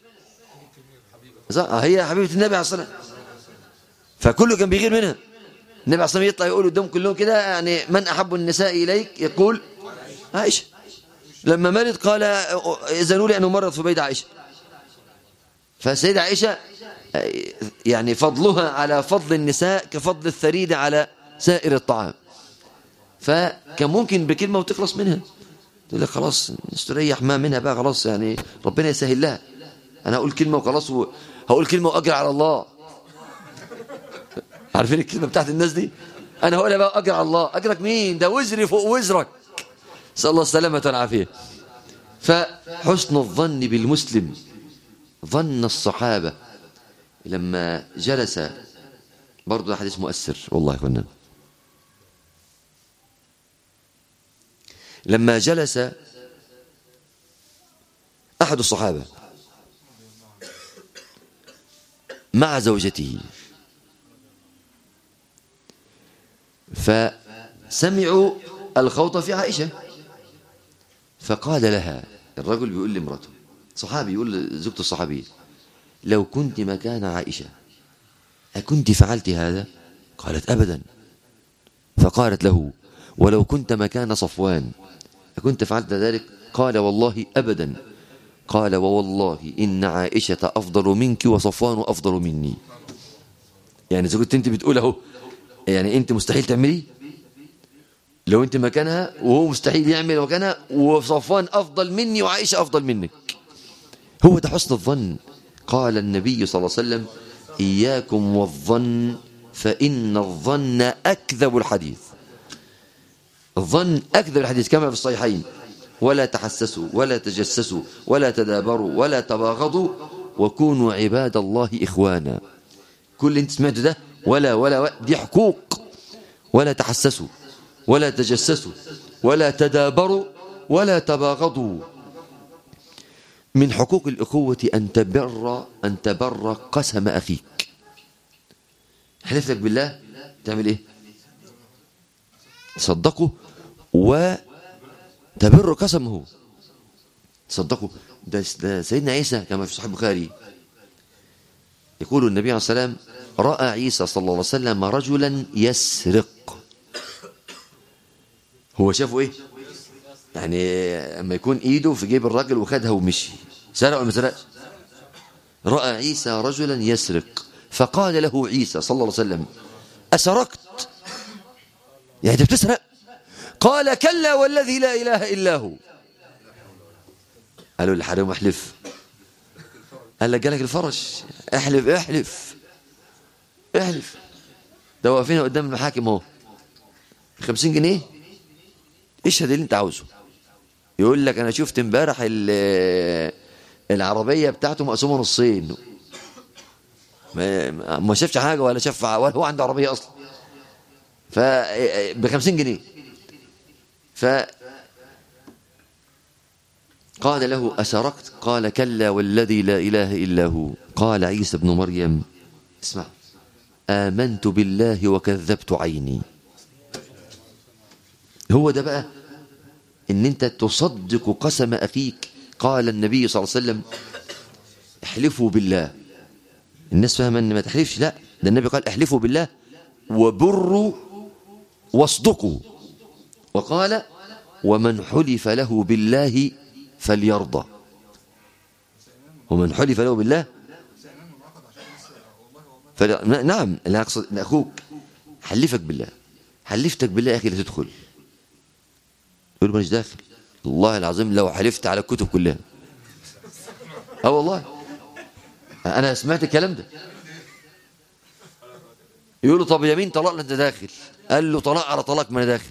صح هي حبيبة النبي عليه الصلاة والسلام فكله كان بيغير منها النبي عليه الصلاة والسلام يطلع يقول قدام كلهم كده يعني من أحب النساء إليك يقول عائشة لما مرض قال إذنوا لي أن أمرض في بيت عائشة فالسيدة عائشة يعني فضلها على فضل النساء كفضل الثريد على سائر الطعام فكان ممكن بكلمة وتخلص منها تقول لك خلاص نستريح ما منها بقى خلاص يعني ربنا يسهل لها أنا هقول كلمة وخلاص هقول كلمة وأجر على الله عارفين الكلمة بتاعت الناس دي أنا هقولها بقى أجر على الله أجرك مين ده وزري فوق وزرك نسأل الله السلامة والعافية فحسن الظن بالمسلم ظن الصحابة لما جلس برضو حديث مؤثر والله يا فنان لما جلس أحد الصحابة مع زوجته فسمعوا الخوض في عائشة فقال لها الرجل بيقول لامرته صحابي يقول لزوجته الصحابية لو كنت مكان عائشة أكنت فعلت هذا قالت أبدا فقالت له ولو كنت مكان صفوان أكنت فعلت ذلك قال والله أبدا قال ووالله إن عائشة أفضل منك وصفوان أفضل مني يعني إذا كنت أنت بتقول أهو يعني أنت مستحيل تعملي لو أنت مكانها وهو مستحيل يعمل مكانها وصفوان أفضل مني وعائشة أفضل منك هو ده حسن الظن قال النبي صلى الله عليه وسلم إياكم والظن فإن الظن أكذب الحديث الظن أكذب الحديث كما في الصحيحين ولا تحسسوا ولا تجسسوا ولا تدابروا ولا تباغضوا وكونوا عباد الله إخوانا كل اللي انت سمعته ده ولا ولا, ولا دي حقوق ولا تحسسوا ولا تجسسوا ولا تدابروا ولا تباغضوا من حقوق الأخوة أن تبر أن تبر قسم أخيك حلف لك بالله تعمل إيه تصدقه وتبر قسمه تصدقه ده, ده سيدنا عيسى كما في صحيح البخاري يقول النبي عليه الصلاة والسلام رأى عيسى صلى الله عليه وسلم رجلا يسرق هو شافه ايه يعني اما يكون ايده في جيب الراجل وخدها ومشي سرق ولا ما سرقش راى عيسى رجلا يسرق فقال له عيسى صلى الله عليه وسلم اسرقت يعني انت بتسرق قال كلا والذي لا اله الا هو قالوا الحريم احلف قال لك جالك الفرج احلف احلف احلف ده واقفين قدام المحاكم اهو 50 جنيه اشهد اللي انت عاوزه يقول لك انا شفت امبارح العربيه بتاعته مقسومه نصين ما, ما شافش حاجه ولا شاف ولا هو عنده عربيه اصلا ف ب 50 جنيه ف قال له أسرقت قال كلا والذي لا إله إلا هو قال عيسى بن مريم اسمع آمنت بالله وكذبت عيني هو ده بقى ان انت تصدق قسم اخيك قال النبي صلى الله عليه وسلم احلفوا بالله الناس فاهمه ان ما تحلفش لا ده النبي قال احلفوا بالله وبروا واصدقوا وقال ومن حلف له بالله فليرضى ومن حلف له بالله فل... نعم لا اقصد اخوك حلفك بالله حلفتك بالله يا اخي لا تدخل يقول مش داخل والله العظيم لو حلفت على الكتب كلها اه والله انا سمعت الكلام ده يقول له طب يمين طلاق انت داخل قال له طلاق على طلاق ما انا داخل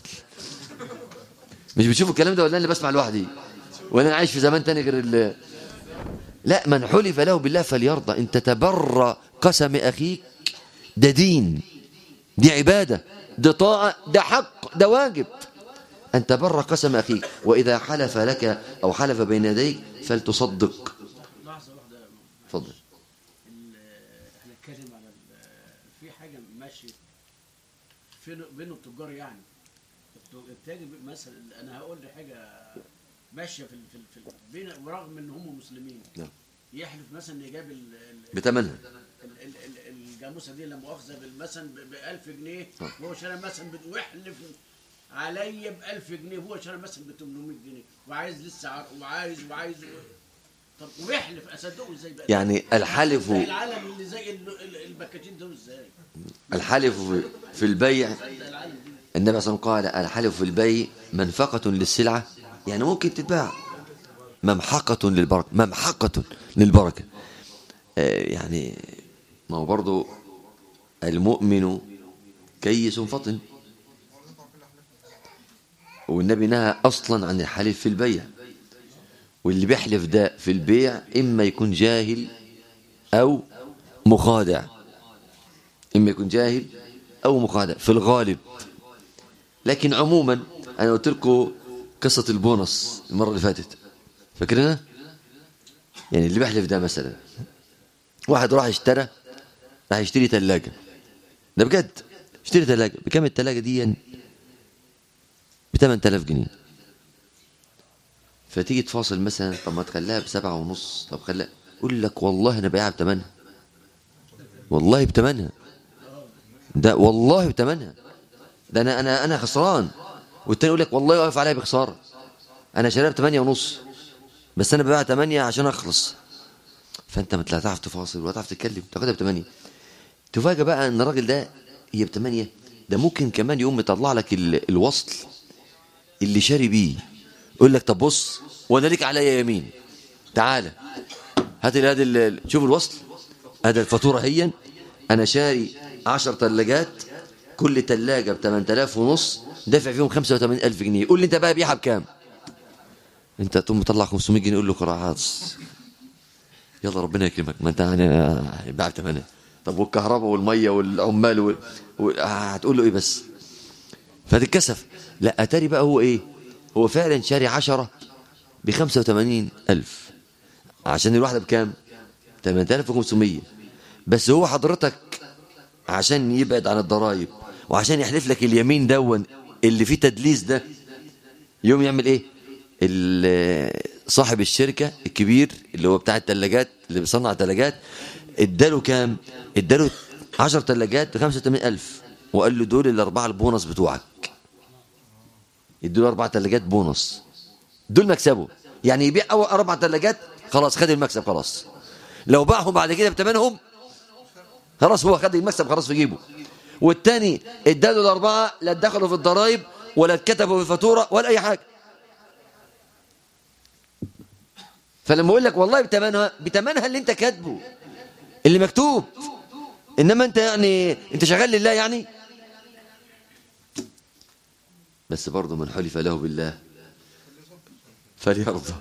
مش بتشوفوا الكلام ده ولا انا اللي بسمع لوحدي ولا انا عايش في زمان تاني غير ال... لا من حلف له بالله فليرضى انت تبرى قسم اخيك ده دين دي عبادة ده طاعة ده حق ده واجب أن تبر قسم أخيك وإذا حلف لك أو حلف بين يديك فلتصدق لحظة واحدة تفضل ال- احنا نتكلم على ال- في حاجة ماشية فين- بين التجار يعني الت- التاجر مثلا انا هقول لي حاجة ماشية في ال- في ال- في ال- بين ورغم ان هم مسلمين نعم. يحلف مثلا ان جاب ال- ال- بتمنها ال- ال- ال- الجاموسه دي لا مؤاخذه بال- مثلا ب 1000 جنيه آه. وهو شاري مثلا بت- ويحلف عليا ب 1000 جنيه وهو شاري مثلا ب 800 جنيه وعايز لسه عر- وعايز وعايز طب ويحلف اصدقه ازاي بقى؟ يعني الحلف زي العالم اللي زي ال- ال- البكاكين دول ازاي؟ الحلف في البيع زي العالم دي النبي صلى الله عليه وسلم قال الحلف في البيع منفقة للسلعة يعني ممكن تتباع ممحقة للبركة ممحقة للبركة آه، يعني ما هو برضو المؤمن كيس فطن والنبي نهى أصلا عن الحلف في البيع واللي بيحلف ده في البيع إما يكون جاهل أو مخادع إما يكون جاهل أو مخادع في الغالب لكن عموما أنا قلت لكم قصة البونص المرة اللي فاتت فاكرينها؟ يعني اللي بيحلف ده مثلا واحد راح اشترى راح يشتري ثلاجة ده بجد اشتري ثلاجة بكام الثلاجة دي؟ ب 8000 جنيه فتيجي تفاصل مثلا طب ما تخليها بسبعة ونص طب خليها يقول لك والله انا بايعها بثمنها والله بثمنها ده والله بثمنها ده انا انا انا خسران والتاني يقول لك والله واقف عليا بخساره انا شاريها ب 8 ونص بس انا ببيعها 8 عشان اخلص فانت ما لا تعرف تفاصل ولا تعرف تتكلم تاخدها ب 8 تفاجئ بقى ان الراجل ده هي ب 8 ده ممكن كمان يقوم يطلع لك ال- الوصل اللي شاري بيه يقول لك طب بص وانا ليك عليا يمين تعالى هات لي هذا ال- شوف الوصل هذا الفاتوره هي انا شاري 10 ثلاجات كل ثلاجه ب 8000 ونص دافع فيهم 85000 جنيه قول لي انت بقى بيعها بكام انت تقوم مطلع 500 جنيه يقول له قراءات يلا ربنا يكرمك ما انت يعني باع بثمنها طب والكهرباء والميه والعمال وال... وال... هتقول له ايه بس فتتكسف لا اتاري بقى هو ايه هو فعلا شاري عشرة ب 85 ألف عشان الواحدة بكام 8500 بس هو حضرتك عشان يبعد عن الضرائب وعشان يحلف لك اليمين دون اللي فيه تدليس ده يوم يعمل ايه ال- صاحب الشركة الكبير اللي هو بتاع التلاجات اللي بيصنع تلاجات اداله كام اداله 10 تلاجات ب 85000 وقال له دول الاربعه البونص بتوعك يدوا اربع ثلاجات بونص دول مكسبه يعني يبيع اول اربع ثلاجات خلاص خد المكسب خلاص لو باعهم بعد كده بثمنهم خلاص هو خد المكسب خلاص في جيبه والتاني اداله الاربعه لا دخلوا في الضرايب ولا اتكتبوا في الفاتوره ولا اي حاجه فلما اقول لك والله بثمنها بثمنها اللي انت كاتبه اللي مكتوب انما انت يعني انت شغال لله يعني بس برضه من حلف له بالله فليرضى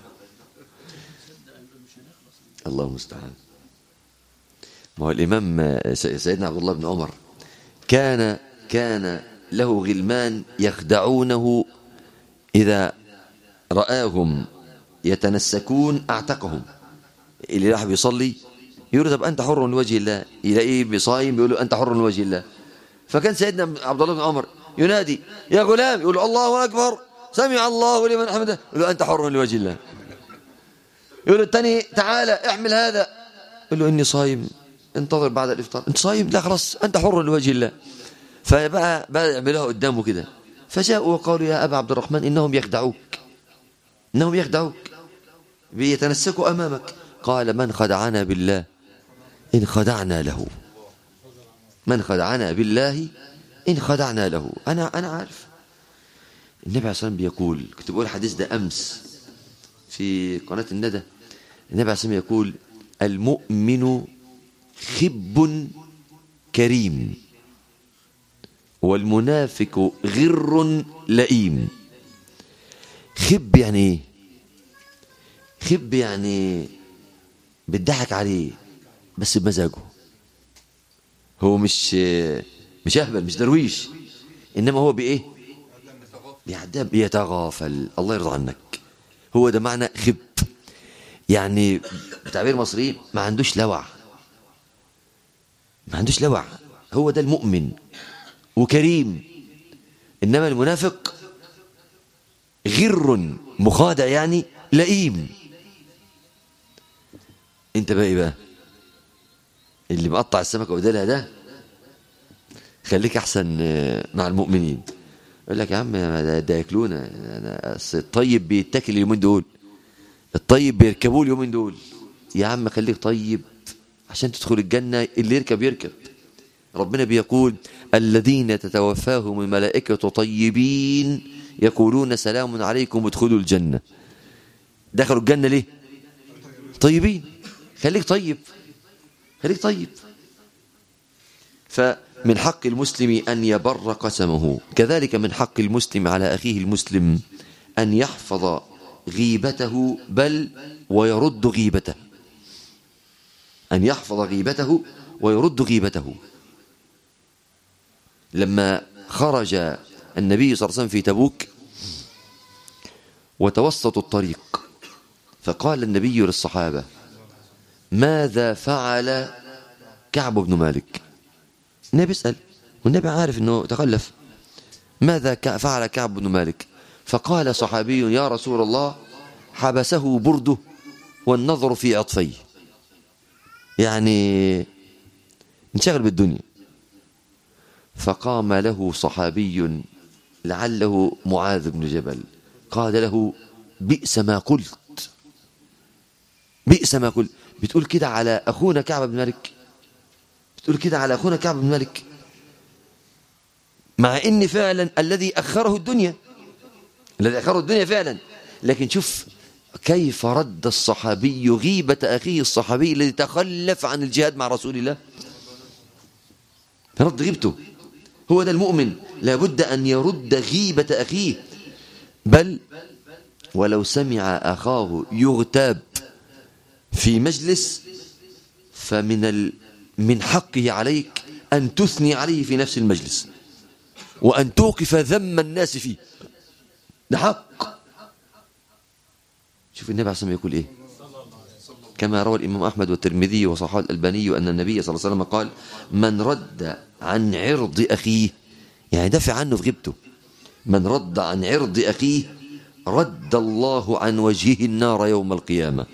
الله المستعان ما هو الإمام سيدنا عبد الله بن عمر كان كان له غلمان يخدعونه إذا رآهم يتنسكون أعتقهم اللي راح بيصلي يقول له طب أنت حر لوجه الله يلاقيه بصايم يقول له أنت حر لوجه الله فكان سيدنا عبد الله بن عمر ينادي يا غلام يقول له الله أكبر سمع الله لمن حمده يقول له أنت حر لوجه الله يقول له الثاني تعالى احمل هذا يقول له إني صايم انتظر بعد الإفطار أنت صايم لا خلاص أنت حر لوجه الله فبقى بقى يعملها قدامه كده فجاءوا وقالوا يا أبا عبد الرحمن إنهم يخدعوك إنهم يخدعوك بيتنسكوا أمامك قال من خدعنا بالله إن خدعنا له من خدعنا بالله إن خدعنا له أنا أنا عارف النبي عليه الصلاة والسلام بيقول كنت بقول الحديث ده أمس في قناة الندى النبي عليه الصلاة والسلام يقول المؤمن خب كريم والمنافق غر لئيم خب يعني ايه خب يعني بتضحك عليه بس بمزاجه هو مش مش اهبل مش درويش انما هو بايه بيعدها بيتغافل الله يرضى عنك هو ده معنى خب يعني بتعبير مصري ما عندوش لوع ما عندوش لوع هو ده المؤمن وكريم انما المنافق غر مخادع يعني لئيم انت بقى ايه بقى اللي مقطع السمكه وديلها ده خليك احسن آه، مع المؤمنين يقول لك يا عم ده, ده ياكلونا أنا أصل الطيب بيتاكل اليومين دول الطيب بيركبوه اليومين دول يا عم خليك طيب عشان تدخل الجنه اللي يركب يركب ربنا بيقول الذين تتوفاهم الملائكه طيبين يقولون سلام عليكم ادخلوا الجنه دخلوا الجنه ليه طيبين خليك طيب خليك طيب فمن حق المسلم أن يبر قسمه كذلك من حق المسلم على أخيه المسلم أن يحفظ غيبته بل ويرد غيبته أن يحفظ غيبته ويرد غيبته لما خرج النبي صلى الله عليه وسلم في تبوك وتوسط الطريق فقال النبي للصحابة ماذا فعل كعب بن مالك النبي يسأل والنبي عارف أنه تخلف ماذا ك- فعل كعب بن مالك فقال صحابي يا رسول الله حبسه برده والنظر في عطفيه يعني انشغل بالدنيا فقام له صحابي لعله معاذ بن جبل قال له بئس ما قلت بئس ما قلت بتقول كده على أخونا كعب بن مالك بتقول كده على أخونا كعب بن مالك مع إن فعلا الذي أخره الدنيا الذي أخره الدنيا فعلا لكن شوف كيف رد الصحابي غيبة أخيه الصحابي الذي تخلف عن الجهاد مع رسول الله رد غيبته هو ده المؤمن لابد أن يرد غيبة أخيه بل ولو سمع أخاه يغتاب في مجلس فمن ال... من حقه عليك أن تثني عليه في نفس المجلس وأن توقف ذم الناس فيه ده حق شوف النبي عليه الصلاة والسلام يقول إيه كما روى الإمام أحمد والترمذي وصححه الألباني أن النبي صلى الله عليه وسلم قال من رد عن عرض أخيه يعني دافع عنه في غيبته من رد عن عرض أخيه رد الله عن وجهه النار يوم القيامة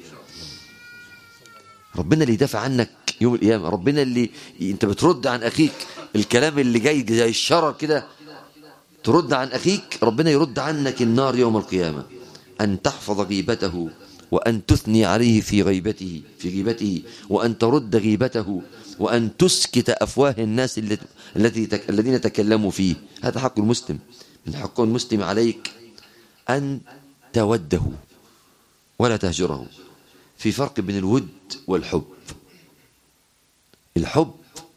ربنا اللي يدافع عنك يوم القيامة ربنا اللي انت بترد عن أخيك الكلام اللي جاي زي الشرر كده ترد عن أخيك ربنا يرد عنك النار يوم القيامة أن تحفظ غيبته وأن تثني عليه في غيبته في غيبته وأن ترد غيبته وأن تسكت أفواه الناس التي التي تك- الذين تكلموا فيه هذا حق المسلم من حق المسلم عليك أن توده ولا تهجره في فرق بين الود والحب الحب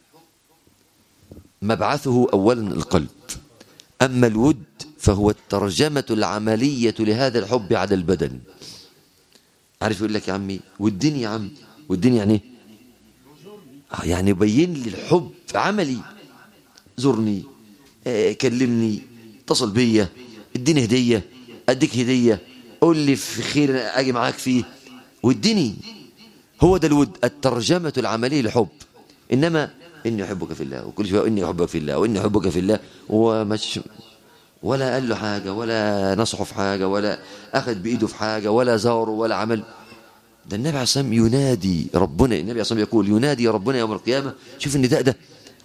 مبعثه أولا القلب أما الود فهو الترجمة العملية لهذا الحب على البدن عارف يقول لك يا عمي ودني يا عم ودني يعني ايه آه، يعني بين لي الحب عملي زرني آه، كلمني اتصل بيا اديني هدية اديك هدية قول لي في خير اجي معاك فيه واديني هو ده الود الترجمة العملية للحب انما اني احبك في الله وكل شويه اني احبك في الله واني احبك في الله ومش ولا قال له حاجة ولا نصحه في حاجة ولا أخذ بإيده في حاجة ولا زاره ولا عمل ده النبي عليه الصلاة والسلام ينادي ربنا النبي عليه الصلاة والسلام يقول ينادي ربنا يوم القيامة شوف النداء ده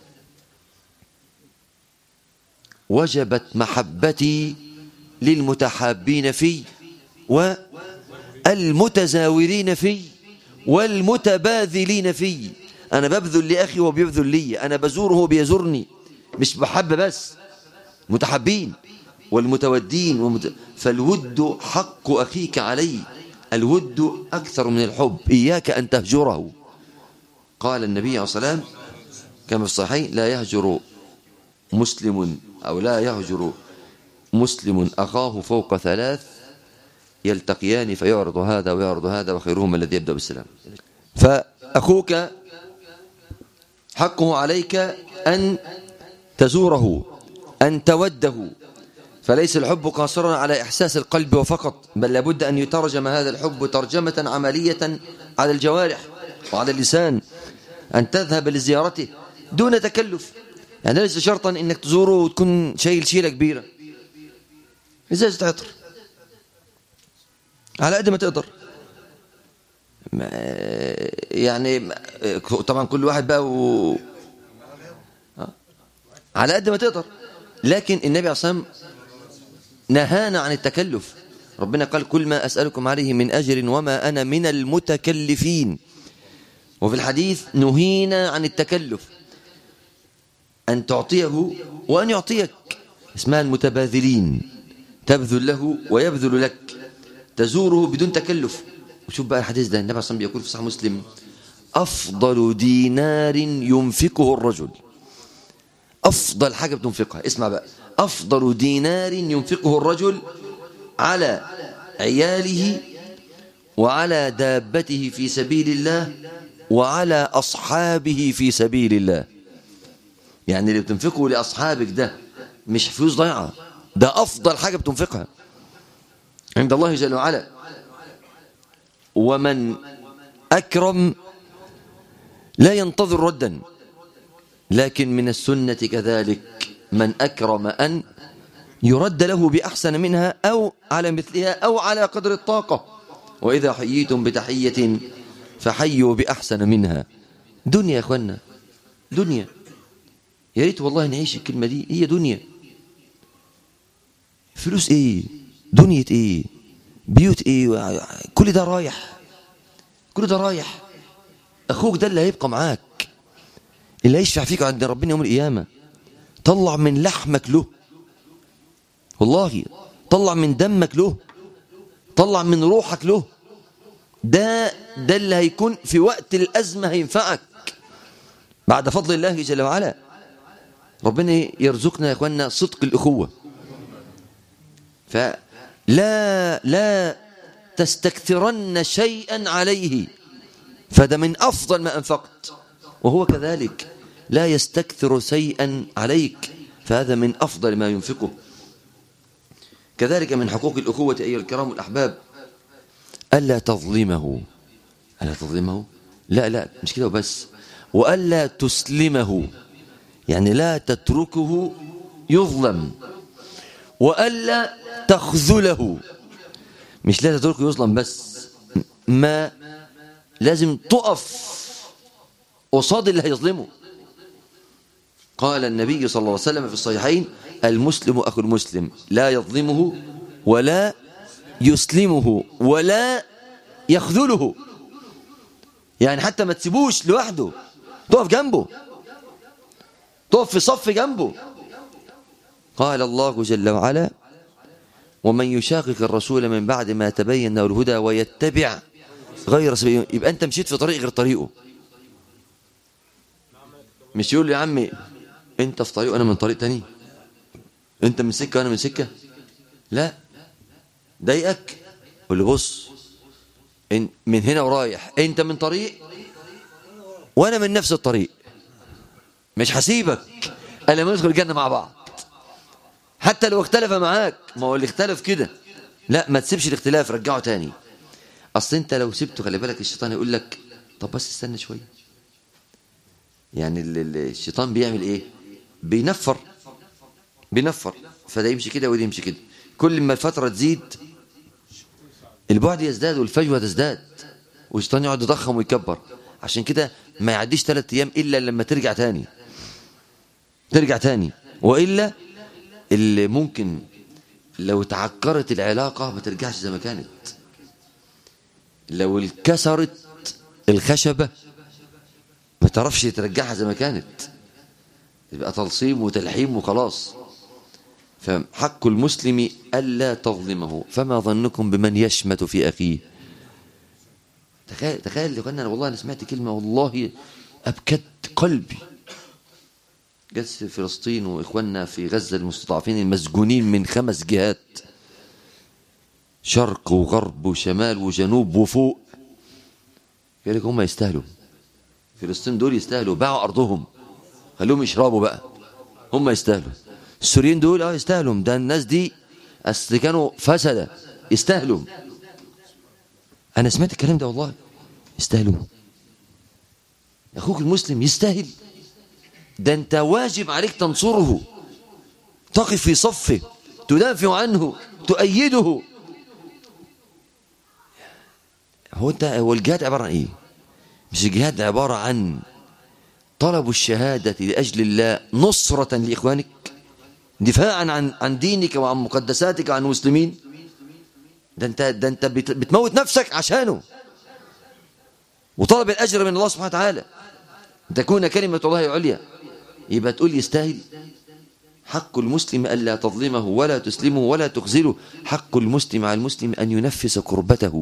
وجبت محبتي للمتحابين في والمتزاورين في والمتباذلين في أنا ببذل لأخي وهو بيبذل لي أنا بزوره وهو بيزورني مش محبة بس متحبين والمتودين ومت... فالود حق أخيك عليه الود أكثر من الحب إياك أن تهجره قال النبي عليه الصلاة والسلام كما في الصحيحين لا يهجر مسلم أو لا يهجر مسلم أخاه فوق ثلاث يلتقيان فيعرض هذا ويعرض هذا وخيرهما الذي يبدأ بالسلام فأخوك حقه عليك أن تزوره أن توده فليس الحب قاصرا على إحساس القلب وفقط بل لابد أن يترجم هذا الحب ترجمة عملية على الجوارح وعلى اللسان أن تذهب لزيارته دون تكلف يعني ليس شرطا أنك تزوره وتكون شايل شيلة كبيرة إزازة عطر على قد ما تقدر يعني طبعا كل واحد بقى و... على قد ما تقدر لكن النبي عليه الصلاة والسلام نهانا عن التكلف ربنا قال كل ما أسألكم عليه من أجر وما أنا من المتكلفين وفي الحديث نهينا عن التكلف أن تعطيه وأن يعطيك اسمها المتباذلين تبذل له ويبذل لك تزوره بدون تكلف وشوف بقى الحديث ده النبي صلى الله عليه وسلم بيقول في صحيح مسلم أفضل دينار ينفقه الرجل أفضل حاجة بتنفقها اسمع بقى أفضل دينار ينفقه الرجل على عياله وعلى دابته في سبيل الله وعلى أصحابه في سبيل الله يعني اللي بتنفقه لأصحابك ده مش فلوس ضيعة ده أفضل حاجة بتنفقها عند الله جل وعلا ومن أكرم لا ينتظر ردا لكن من السنة كذلك من أكرم أن يرد له بأحسن منها أو على مثلها أو على قدر الطاقة وإذا حييتم بتحية فحيوا بأحسن منها دنيا يا أخوانا دنيا يا ريت والله نعيش الكلمة دي هي دنيا فلوس ايه دنيا ايه بيوت ايه كل ده رايح كل ده رايح اخوك ده اللي هيبقى معاك اللي هيشفع فيك عند ربنا يوم القيامة طلع من لحمك له والله طلع من دمك له طلع من روحك له ده ده اللي هيكون في وقت الأزمة هينفعك بعد فضل الله جل وعلا ربنا يرزقنا يا اخوانا صدق الأخوة فلا لا تستكثرن شيئا عليه فده من أفضل ما أنفقت وهو كذلك لا يستكثر شيئا عليك فهذا من أفضل ما ينفقه كذلك من حقوق الأخوة أيها الكرام الأحباب ألا تظلمه ألا تظلمه لا لا مش كده وبس وألا تسلمه يعني لا تتركه يظلم وألا تخذله مش لا تتركه يظلم بس ما لازم تقف قصاد اللي هيظلمه قال النبي صلى الله عليه وسلم في الصحيحين المسلم أخو المسلم لا يظلمه ولا يسلمه ولا يخذله يعني حتى ما تسيبوش لوحده تقف جنبه تقف في صف جنبه قال الله جل وعلا ومن يشاقق الرسول من بعد ما تبين له الهدى ويتبع غير سبيل يبقى انت مشيت في طريق غير طريقه مش يقول لي يا عمي انت في طريق وانا من طريق تاني انت من سكه وانا من سكه لا ضايقك قول له بص إن من هنا ورايح انت من طريق وانا من نفس الطريق مش هسيبك الا ما ندخل الجنه مع بعض حتى لو اختلف معاك ما هو اللي اختلف كده لا ما تسيبش الاختلاف رجعه تاني اصل انت لو سبته خلي بالك الشيطان يقول لك طب بس استنى شويه يعني الشيطان بيعمل ايه بينفر بينفر فده يمشي كده وده يمشي كده كل ما الفترة تزيد البعد يزداد والفجوة تزداد والشيطان يقعد يضخم ويكبر عشان كده ما يعديش ثلاث ايام الا لما ترجع تاني ترجع تاني والا اللي ممكن لو تعكرت العلاقة ما ترجعش زي ما كانت لو انكسرت الخشبة ما تعرفش ترجعها زي ما كانت يبقى تلصيم وتلحيم وخلاص فحق المسلم ألا تظلمه فما ظنكم بمن يشمت في أخيه تخيل تخيل لو أنا والله أنا سمعت كلمة والله أبكت قلبي جت في فلسطين وإخواننا في غزة المستضعفين المسجونين من خمس جهات شرق وغرب وشمال وجنوب وفوق قال لك هم يستاهلوا فلسطين دول يستاهلوا باعوا ارضهم خلوهم يشربوا بقى هم يستاهلوا السوريين دول اه يستاهلوا ده الناس دي اصل كانوا فسده يستاهلوا انا سمعت الكلام ده والله يستاهلوا اخوك المسلم يستاهل ده انت واجب عليك تنصره تقف في صفه تدافع عنه تؤيده هو انت هو الجهاد عباره عن ايه مش الجهاد عباره عن طلب الشهاده لاجل الله نصره لاخوانك دفاعا عن عن دينك وعن مقدساتك وعن المسلمين ده انت ده انت بت- بتموت نفسك عشانه وطلب الاجر من الله سبحانه وتعالى أن تكون كلمه الله عليا يبقى تقول يستاهل حق المسلم ألا تظلمه ولا تسلمه ولا تخزله حق المسلم على المسلم أن ينفس كربته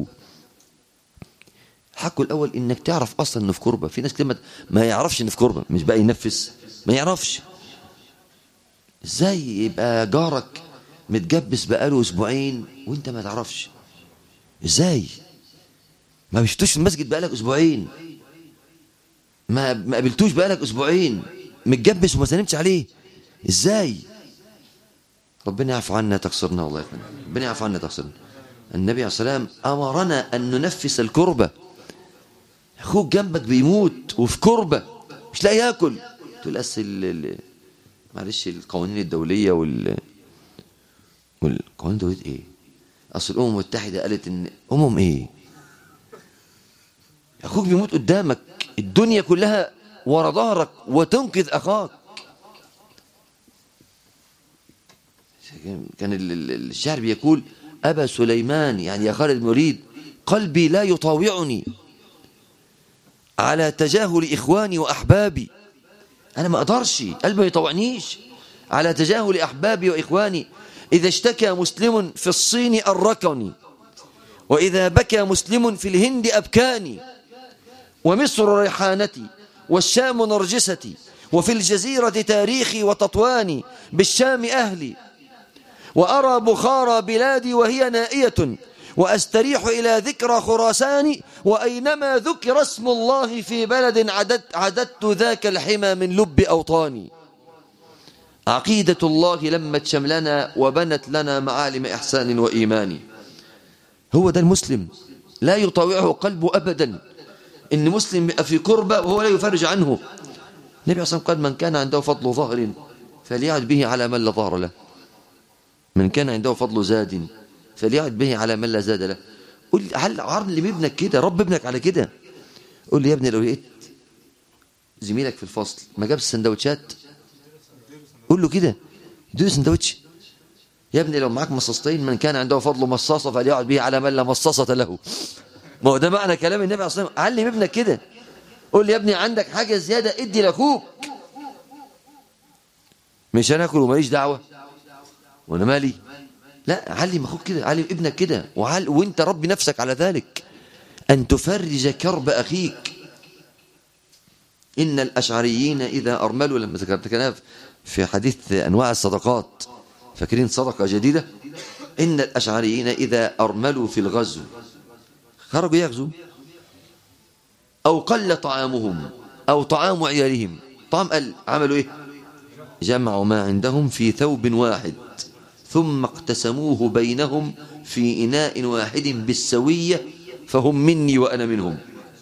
حقه الأول إنك تعرف أصلا إنه في كربة في ناس كتير ما- ما يعرفش إنه في كربة مش بقى ينفس ما يعرفش إزاي يبقى جارك متجبس بقاله أسبوعين وإنت ما تعرفش إزاي ما بشفتوش في المسجد بقالك أسبوعين ما ما قابلتوش بقالك أسبوعين متجبس وما سلمتش عليه ازاي ربنا يعفو عنا تقصرنا والله يا اخوان ربنا يعفو عنا تقصرنا النبي عليه الصلاه والسلام امرنا ان ننفس الكربه اخوك جنبك بيموت وفي كربه مش لاقي ياكل تقول أس ال- ال- معلش القوانين الدوليه وال والقوانين الدوليه ايه اصل الامم المتحده قالت ان امم ايه اخوك بيموت قدامك الدنيا كلها ورا ظهرك وتنقذ اخاك كان ال- ال- الشعر بيقول أبا سليمان يعني يا خالد مريد قلبي لا يطاوعني على تجاهل إخواني وأحبابي أنا ما أقدرش قلبي ما يطوعنيش على تجاهل أحبابي وإخواني إذا اشتكى مسلم في الصين أركني وإذا بكى مسلم في الهند أبكاني ومصر ريحانتي والشام نرجستي وفي الجزيرة تاريخي وتطواني بالشام أهلي وأرى بخارى بلادي وهي نائية وأستريح إلى ذكرى خراسان وأينما ذكر اسم الله في بلد عددت, عددت ذاك الحمى من لب أوطاني عقيدة الله لمت شملنا وبنت لنا معالم إحسان وإيمان هو ده المسلم لا يطاوعه قلبه أبدا إن مسلم يبقى في كربة وهو لا يفرج عنه النبي عليه الصلاة والسلام قال من كان عنده فضل ظهر فليعد به على من لا ظهر له من كان عنده فضل زاد فليعد به على من لا زاد له قول لي هل علم ابنك كده رب ابنك على كده قول لي يا ابني لو لقيت زميلك في الفصل ما جابش سندوتشات قول له كده اديله سندوتش يا ابني لو معاك مصاصتين من كان عنده فضل مصاصة فليعد به على من لا مصاصة له ما هو ده معنى كلام النبي عليه الصلاة والسلام علم ابنك كده قول لي يا ابني عندك حاجة زيادة ادي لاخوك مش انا اكل وماليش دعوة وانا مالي لا علم اخوك كده علم ابنك كده وعل... وانت ربي نفسك على ذلك ان تفرج كرب اخيك ان الاشعريين اذا ارملوا لما ذكرت كلام في حديث انواع الصدقات فاكرين صدقه جديده ان الاشعريين اذا ارملوا في الغزو خرجوا يغزوا او قل طعامهم او طعام عيالهم طعام قل عملوا ايه جمعوا ما عندهم في ثوب واحد ثم اقتسموه بينهم في إناء واحد بالسوية فهم مني وأنا منهم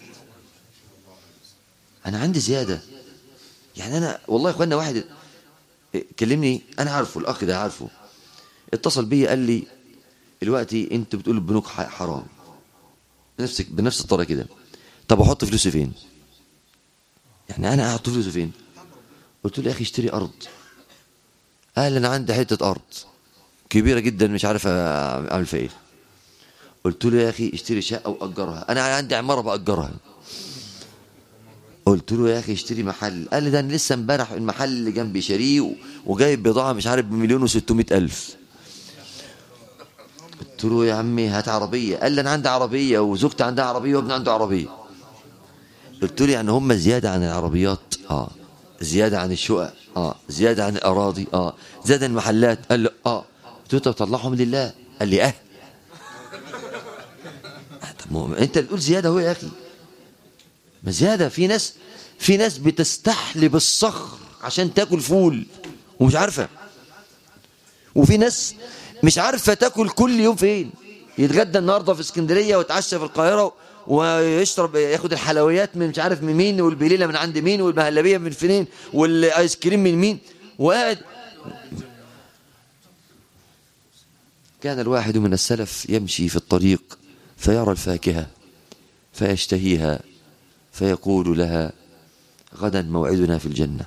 أنا عندي زيادة يعني أنا والله يا أخوانا واحد كلمني أنا عارفه الأخ ده عارفه اتصل بي قال لي دلوقتي أنت بتقول البنوك ح- حرام بنفسك بنفس الطريقة كده طب أحط فلوسي فين يعني أنا أحط فلوسي فين قلت له يا أخي اشتري أرض قال أنا عندي حتة أرض كبيرة جدا مش عارف أعمل فيها إيه قلت له يا أخي اشتري شقة وأجرها أنا عندي عمارة بأجرها قلت له يا أخي اشتري محل قال لي ده أنا لسه امبارح المحل اللي جنبي شاريه و- وجايب بضاعة مش عارف بمليون وستمائة ألف قلت له يا عمي هات عربية قال لي أنا عندي عربية وزوجتي عندها عربية وابني عنده عربية قلت له يعني هم زيادة عن العربيات اه زيادة عن الشقق اه زيادة عن الأراضي اه زيادة عن المحلات قال له اه قلت له طب طلعهم لله قال لي اه طب ما هو انت اللي تقول زيادة هو يا أخي ما زيادة في ناس في ناس بتستحلب الصخر عشان تاكل فول ومش عارفة وفي ناس مش عارفة تاكل كل يوم فين يتغدى النهاردة في اسكندرية ويتعشى في القاهرة ويشرب ياخد الحلويات من مش عارف من مين والبليلة من عند مين والمهلبية من فين والايس كريم من مين وقاعد كان الواحد من السلف يمشي في الطريق فيرى الفاكهة فيشتهيها فيقول لها غدا موعدنا في الجنة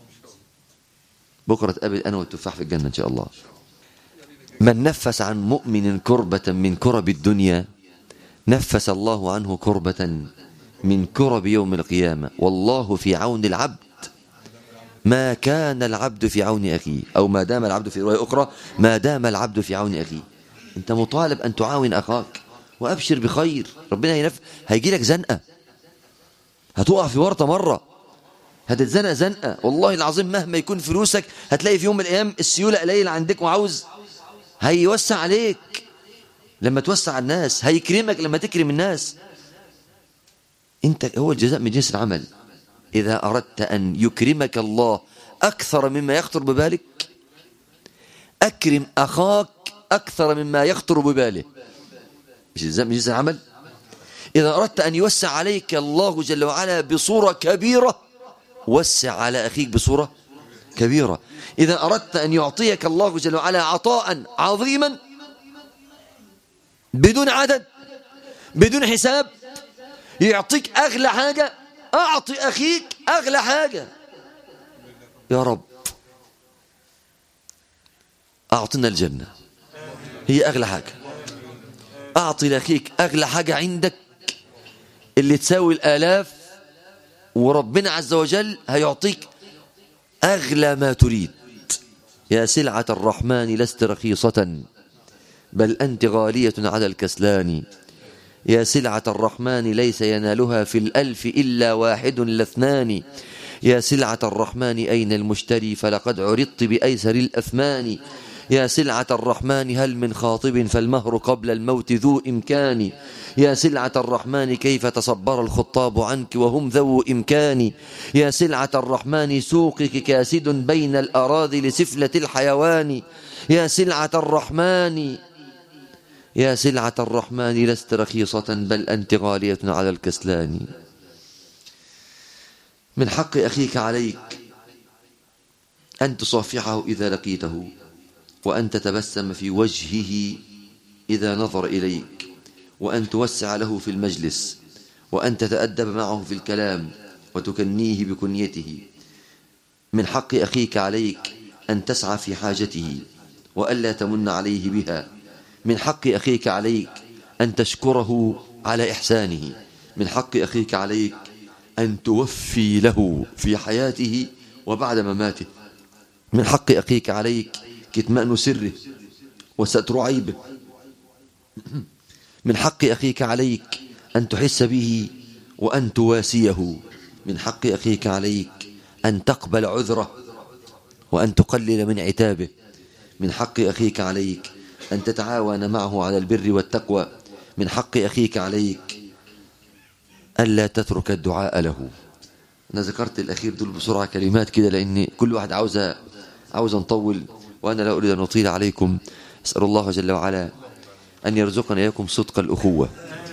بكرة تقابل أنا والتفاح في الجنة إن شاء الله من نفس عن مؤمن كربة من كرب الدنيا نفس الله عنه كربة من كرب يوم القيامة والله في عون العبد ما كان العبد في عون أخيه أو ما دام العبد في رواية أخرى ما دام العبد في عون أخيه أنت مطالب أن تعاون أخاك وأبشر بخير ربنا ينف هيجي لك زنقة هتقع في ورطة مرة هتتزنق زنقة والله العظيم مهما يكون فلوسك هتلاقي في يوم من الأيام السيولة قليلة عندك وعاوز هيوسع عليك لما توسع على الناس هيكرمك لما تكرم الناس انت هو الجزاء من جنس العمل إذا أردت أن يكرمك الله أكثر مما يخطر ببالك أكرم أخاك أكثر مما يخطر بباله مش الجزاء من جنس العمل إذا أردت أن يوسع عليك الله جل وعلا بصورة كبيرة وسع على أخيك بصورة كبيرة إذا أردت أن يعطيك الله جل وعلا عطاء عظيما بدون عدد بدون حساب يعطيك أغلى حاجة أعطي أخيك أغلى حاجة يا رب أعطنا الجنة هي أغلى حاجة أعطي لأخيك أغلى حاجة عندك اللي تساوي الآلاف وربنا عز وجل هيعطيك أغلى ما تريد يا سلعة الرحمن لست رخيصة بل أنت غالية على الكسلان يا سلعة الرحمن ليس ينالها في الألف إلا واحد لاثنان يا سلعة الرحمن أين المشتري فلقد عرضت بأيسر الأثمان يا سلعة الرحمن هل من خاطب فالمهر قبل الموت ذو إمكان يا سلعة الرحمن كيف تصبر الخطاب عنك وهم ذو إمكان يا سلعة الرحمن سوقك كاسد بين الأراضي لسفلة الحيوان يا سلعة الرحمن يا سلعة الرحمن لست رخيصة بل أنت غالية على الكسلان من حق أخيك عليك أن تصافحه إذا لقيته وأن تتبسم في وجهه إذا نظر إليك وأن توسع له في المجلس وأن تتأدب معه في الكلام وتكنيه بكنيته من حق أخيك عليك أن تسعى في حاجته وألا تمن عليه بها من حق أخيك عليك أن تشكره على إحسانه من حق أخيك عليك أن توفي له في حياته وبعد مماته من حق أخيك عليك كتمان سره وستر عيبه من حق أخيك عليك أن تحس به وأن تواسيه من حق أخيك عليك أن تقبل عذره وأن تقلل من عتابه من حق أخيك عليك أن تتعاون معه على البر والتقوى من حق أخيك عليك ألا تترك الدعاء له أنا ذكرت الأخير دول بسرعة كلمات كده لأن كل واحد عاوز عاوز نطول وأنا لا أريد أن أطيل عليكم أسأل الله جل وعلا أن يرزقنا إياكم صدق الأخوة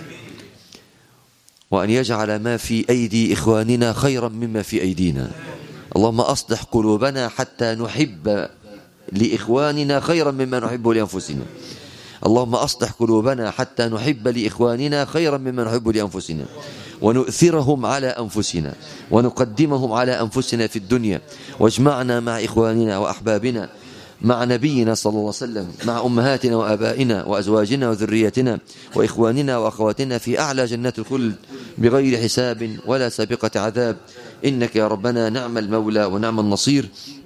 وأن يجعل ما في أيدي إخواننا خيرا مما في أيدينا اللهم أصلح قلوبنا حتى نحب لإخواننا خيرا مما نحب لأنفسنا اللهم أصلح قلوبنا حتى نحب لإخواننا خيرا مما نحب لأنفسنا ونؤثرهم على أنفسنا ونقدمهم على أنفسنا في الدنيا واجمعنا مع إخواننا وأحبابنا مع نبينا صلى الله عليه وسلم مع أمهاتنا وآبائنا وأزواجنا وذريتنا وإخواننا وأخواتنا في أعلى جنات الخلد بغير حساب ولا سابقة عذاب إنك يا ربنا نعم المولى ونعم النصير